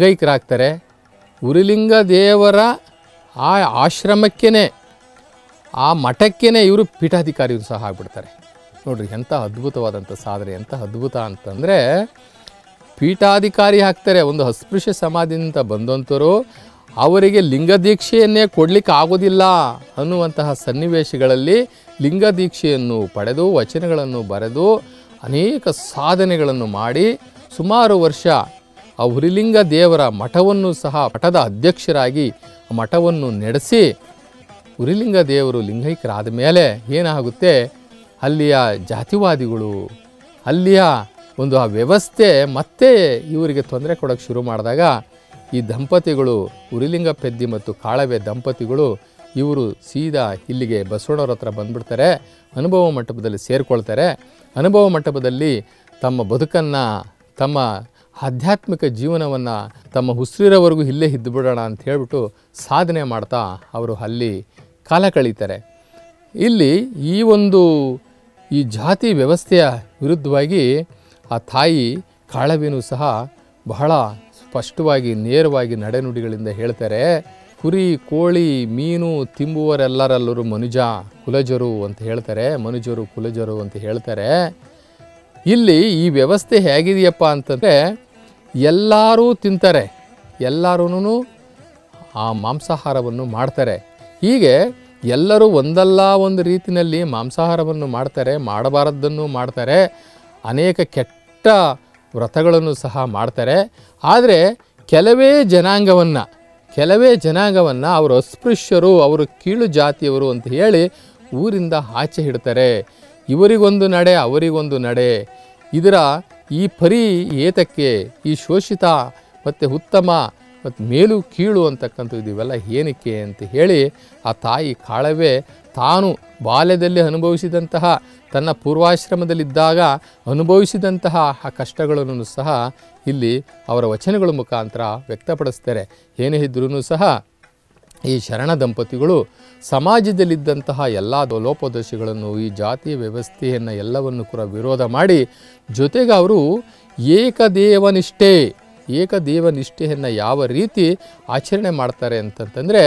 ಲಿಂಗೈಕ್ಯರಾಗ್ತಾರೆ ಉರಿಲಿಂಗ ದೇವರ ಆ ಆಶ್ರಮಕ್ಕೇ ಆ ಮಠಕ್ಕೇ ಇವರು ಪೀಠಾಧಿಕಾರಿಯರು ಸಹ ಆಗ್ಬಿಡ್ತಾರೆ ನೋಡ್ರಿ ಎಂಥ ಅದ್ಭುತವಾದಂಥ ಸಾಧನೆ ಎಂಥ ಅದ್ಭುತ ಅಂತಂದರೆ ಪೀಠಾಧಿಕಾರಿ ಆಗ್ತಾರೆ ಒಂದು ಅಸ್ಪೃಶ್ಯ ಸಮಾಜದಿಂದ ಬಂದಂಥವರು ಅವರಿಗೆ ಲಿಂಗದೀಕ್ಷೆಯನ್ನೇ ಕೊಡಲಿಕ್ಕೆ ಆಗೋದಿಲ್ಲ ಅನ್ನುವಂತಹ ಸನ್ನಿವೇಶಗಳಲ್ಲಿ ಲಿಂಗದೀಕ್ಷೆಯನ್ನು ಪಡೆದು ವಚನಗಳನ್ನು ಬರೆದು ಅನೇಕ ಸಾಧನೆಗಳನ್ನು ಮಾಡಿ ಸುಮಾರು ವರ್ಷ ಆ ಹುರಿಲಿಂಗ ದೇವರ ಮಠವನ್ನು ಸಹ ಮಠದ ಅಧ್ಯಕ್ಷರಾಗಿ ಆ ಮಠವನ್ನು ನಡೆಸಿ ಉರಿಲಿಂಗ ದೇವರು ಲಿಂಗೈಕ್ಯರಾದ ಮೇಲೆ ಏನಾಗುತ್ತೆ ಅಲ್ಲಿಯ ಜಾತಿವಾದಿಗಳು ಅಲ್ಲಿಯ ಒಂದು ಆ ವ್ಯವಸ್ಥೆ ಮತ್ತೆ ಇವರಿಗೆ ತೊಂದರೆ ಕೊಡೋಕ್ಕೆ ಶುರು ಮಾಡಿದಾಗ ಈ ದಂಪತಿಗಳು ಉರಿಲಿಂಗ ಪೆದ್ದಿ ಮತ್ತು ಕಾಳವೆ ದಂಪತಿಗಳು ಇವರು ಸೀದಾ ಇಲ್ಲಿಗೆ ಬಸವಣ್ಣವ್ರ ಹತ್ರ ಬಂದ್ಬಿಡ್ತಾರೆ ಅನುಭವ ಮಂಟಪದಲ್ಲಿ ಸೇರಿಕೊಳ್ತಾರೆ ಅನುಭವ ಮಂಟಪದಲ್ಲಿ ತಮ್ಮ ಬದುಕನ್ನು ತಮ್ಮ ಆಧ್ಯಾತ್ಮಿಕ ಜೀವನವನ್ನು ತಮ್ಮ ಉಸಿರಿರೋವರೆಗೂ ಇಲ್ಲೇ ಇದ್ದು ಬಿಡೋಣ ಅಂತ ಹೇಳ್ಬಿಟ್ಟು ಸಾಧನೆ ಮಾಡ್ತಾ ಅವರು ಅಲ್ಲಿ ಕಾಲ ಕಳೀತಾರೆ ಇಲ್ಲಿ ಈ ಒಂದು ಈ ಜಾತಿ ವ್ಯವಸ್ಥೆಯ ವಿರುದ್ಧವಾಗಿ ಆ ತಾಯಿ ಕಾಳವೇನು ಸಹ ಬಹಳ ಸ್ಪಷ್ಟವಾಗಿ ನೇರವಾಗಿ ನಡೆನುಡಿಗಳಿಂದ ಹೇಳ್ತಾರೆ ಕುರಿ ಕೋಳಿ ಮೀನು ತಿಂಬುವರೆಲ್ಲರೆಲ್ಲರೂ ಮನುಜ ಕುಲಜರು ಅಂತ ಹೇಳ್ತಾರೆ ಮನುಜರು ಕುಲಜರು ಅಂತ ಹೇಳ್ತಾರೆ ಇಲ್ಲಿ ಈ ವ್ಯವಸ್ಥೆ ಹೇಗಿದೆಯಪ್ಪ ಅಂತಂದರೆ ಎಲ್ಲರೂ ತಿಂತಾರೆ ಎಲ್ಲರೂ ಆ ಮಾಂಸಾಹಾರವನ್ನು ಮಾಡ್ತಾರೆ ಹೀಗೆ ಎಲ್ಲರೂ ಒಂದಲ್ಲ ಒಂದು ರೀತಿಯಲ್ಲಿ ಮಾಂಸಾಹಾರವನ್ನು ಮಾಡ್ತಾರೆ ಮಾಡಬಾರದ್ದನ್ನು ಮಾಡ್ತಾರೆ ಅನೇಕ ಕೆಟ್ಟ ವ್ರತಗಳನ್ನು ಸಹ ಮಾಡ್ತಾರೆ ಆದರೆ ಕೆಲವೇ ಜನಾಂಗವನ್ನು ಕೆಲವೇ ಜನಾಂಗವನ್ನು ಅವರು ಅಸ್ಪೃಶ್ಯರು ಅವರು ಕೀಳು ಜಾತಿಯವರು ಅಂತ ಹೇಳಿ ಊರಿಂದ ಆಚೆ ಇಡ್ತಾರೆ ಇವರಿಗೊಂದು ನಡೆ ಅವರಿಗೊಂದು ನಡೆ ಇದರ ಈ ಪರಿ ಏತಕ್ಕೆ ಈ ಶೋಷಿತ ಮತ್ತು ಉತ್ತಮ ಮತ್ತು ಮೇಲು ಕೀಳು ಅಂತಕ್ಕಂಥದ್ದು ಇವೆಲ್ಲ ಏನಕ್ಕೆ ಅಂತ ಹೇಳಿ ಆ ತಾಯಿ ಕಾಳವೇ ತಾನು ಬಾಲ್ಯದಲ್ಲಿ ಅನುಭವಿಸಿದಂತಹ ತನ್ನ ಪೂರ್ವಾಶ್ರಮದಲ್ಲಿದ್ದಾಗ ಅನುಭವಿಸಿದಂತಹ ಆ ಕಷ್ಟಗಳನ್ನು ಸಹ ಇಲ್ಲಿ ಅವರ ವಚನಗಳ ಮುಖಾಂತರ ವ್ಯಕ್ತಪಡಿಸ್ತಾರೆ ಏನೇ ಇದ್ರೂ ಸಹ ಈ ಶರಣ ದಂಪತಿಗಳು ಸಮಾಜದಲ್ಲಿದ್ದಂತಹ ಎಲ್ಲ ಲೋಪದೋಷಗಳನ್ನು ಈ ಜಾತಿ ವ್ಯವಸ್ಥೆಯನ್ನು ಎಲ್ಲವನ್ನು ಕೂಡ ವಿರೋಧ ಮಾಡಿ ಜೊತೆಗೆ ಅವರು ಏಕದೇವನಿಷ್ಠೆ ಏಕದೇವನಿಷ್ಠೆಯನ್ನು ಯಾವ ರೀತಿ ಆಚರಣೆ ಮಾಡ್ತಾರೆ ಅಂತಂತಂದರೆ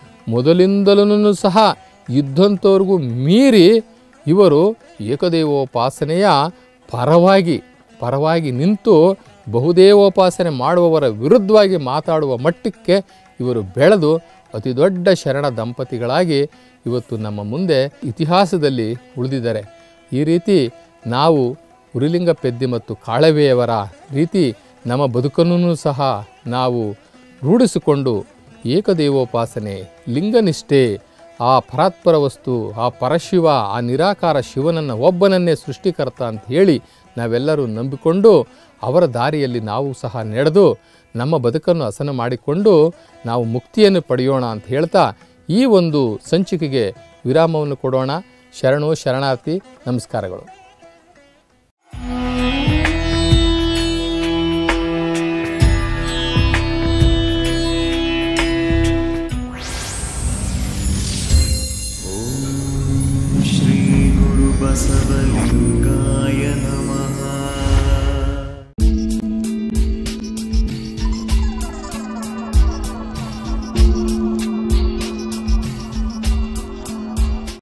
ಮೊದಲಿಂದಲೂ ಸಹ ಇದ್ದಂಥವ್ರಿಗೂ ಮೀರಿ ಇವರು ಏಕದೇವೋಪಾಸನೆಯ ಪರವಾಗಿ ಪರವಾಗಿ ನಿಂತು ಬಹುದೇವೋಪಾಸನೆ ಮಾಡುವವರ ವಿರುದ್ಧವಾಗಿ ಮಾತಾಡುವ ಮಟ್ಟಕ್ಕೆ ಇವರು ಬೆಳೆದು ಅತಿ ದೊಡ್ಡ ಶರಣ ದಂಪತಿಗಳಾಗಿ ಇವತ್ತು ನಮ್ಮ ಮುಂದೆ ಇತಿಹಾಸದಲ್ಲಿ ಉಳಿದಿದ್ದಾರೆ ಈ ರೀತಿ ನಾವು ಉರಿಲಿಂಗ ಪೆದ್ದಿ ಮತ್ತು ಕಾಳವೆಯವರ ರೀತಿ ನಮ್ಮ ಬದುಕನ್ನು ಸಹ ನಾವು ರೂಢಿಸಿಕೊಂಡು ಏಕದೇವೋಪಾಸನೆ ಲಿಂಗನಿಷ್ಠೆ ಆ ಪರಾತ್ಪರ ವಸ್ತು ಆ ಪರಶಿವ ಆ ನಿರಾಕಾರ ಶಿವನನ್ನು ಒಬ್ಬನನ್ನೇ ಸೃಷ್ಟಿಕರ್ತ ಅಂತ ಹೇಳಿ ನಾವೆಲ್ಲರೂ ನಂಬಿಕೊಂಡು ಅವರ ದಾರಿಯಲ್ಲಿ ನಾವು ಸಹ ನಡೆದು ನಮ್ಮ ಬದುಕನ್ನು ಹಸನ ಮಾಡಿಕೊಂಡು ನಾವು ಮುಕ್ತಿಯನ್ನು ಪಡೆಯೋಣ ಅಂತ ಹೇಳ್ತಾ ಈ ಒಂದು ಸಂಚಿಕೆಗೆ ವಿರಾಮವನ್ನು ಕೊಡೋಣ ಶರಣು ಶರಣಾರ್ಥಿ ನಮಸ್ಕಾರಗಳು श्रीगुरुबसवलिङ्गाय नमः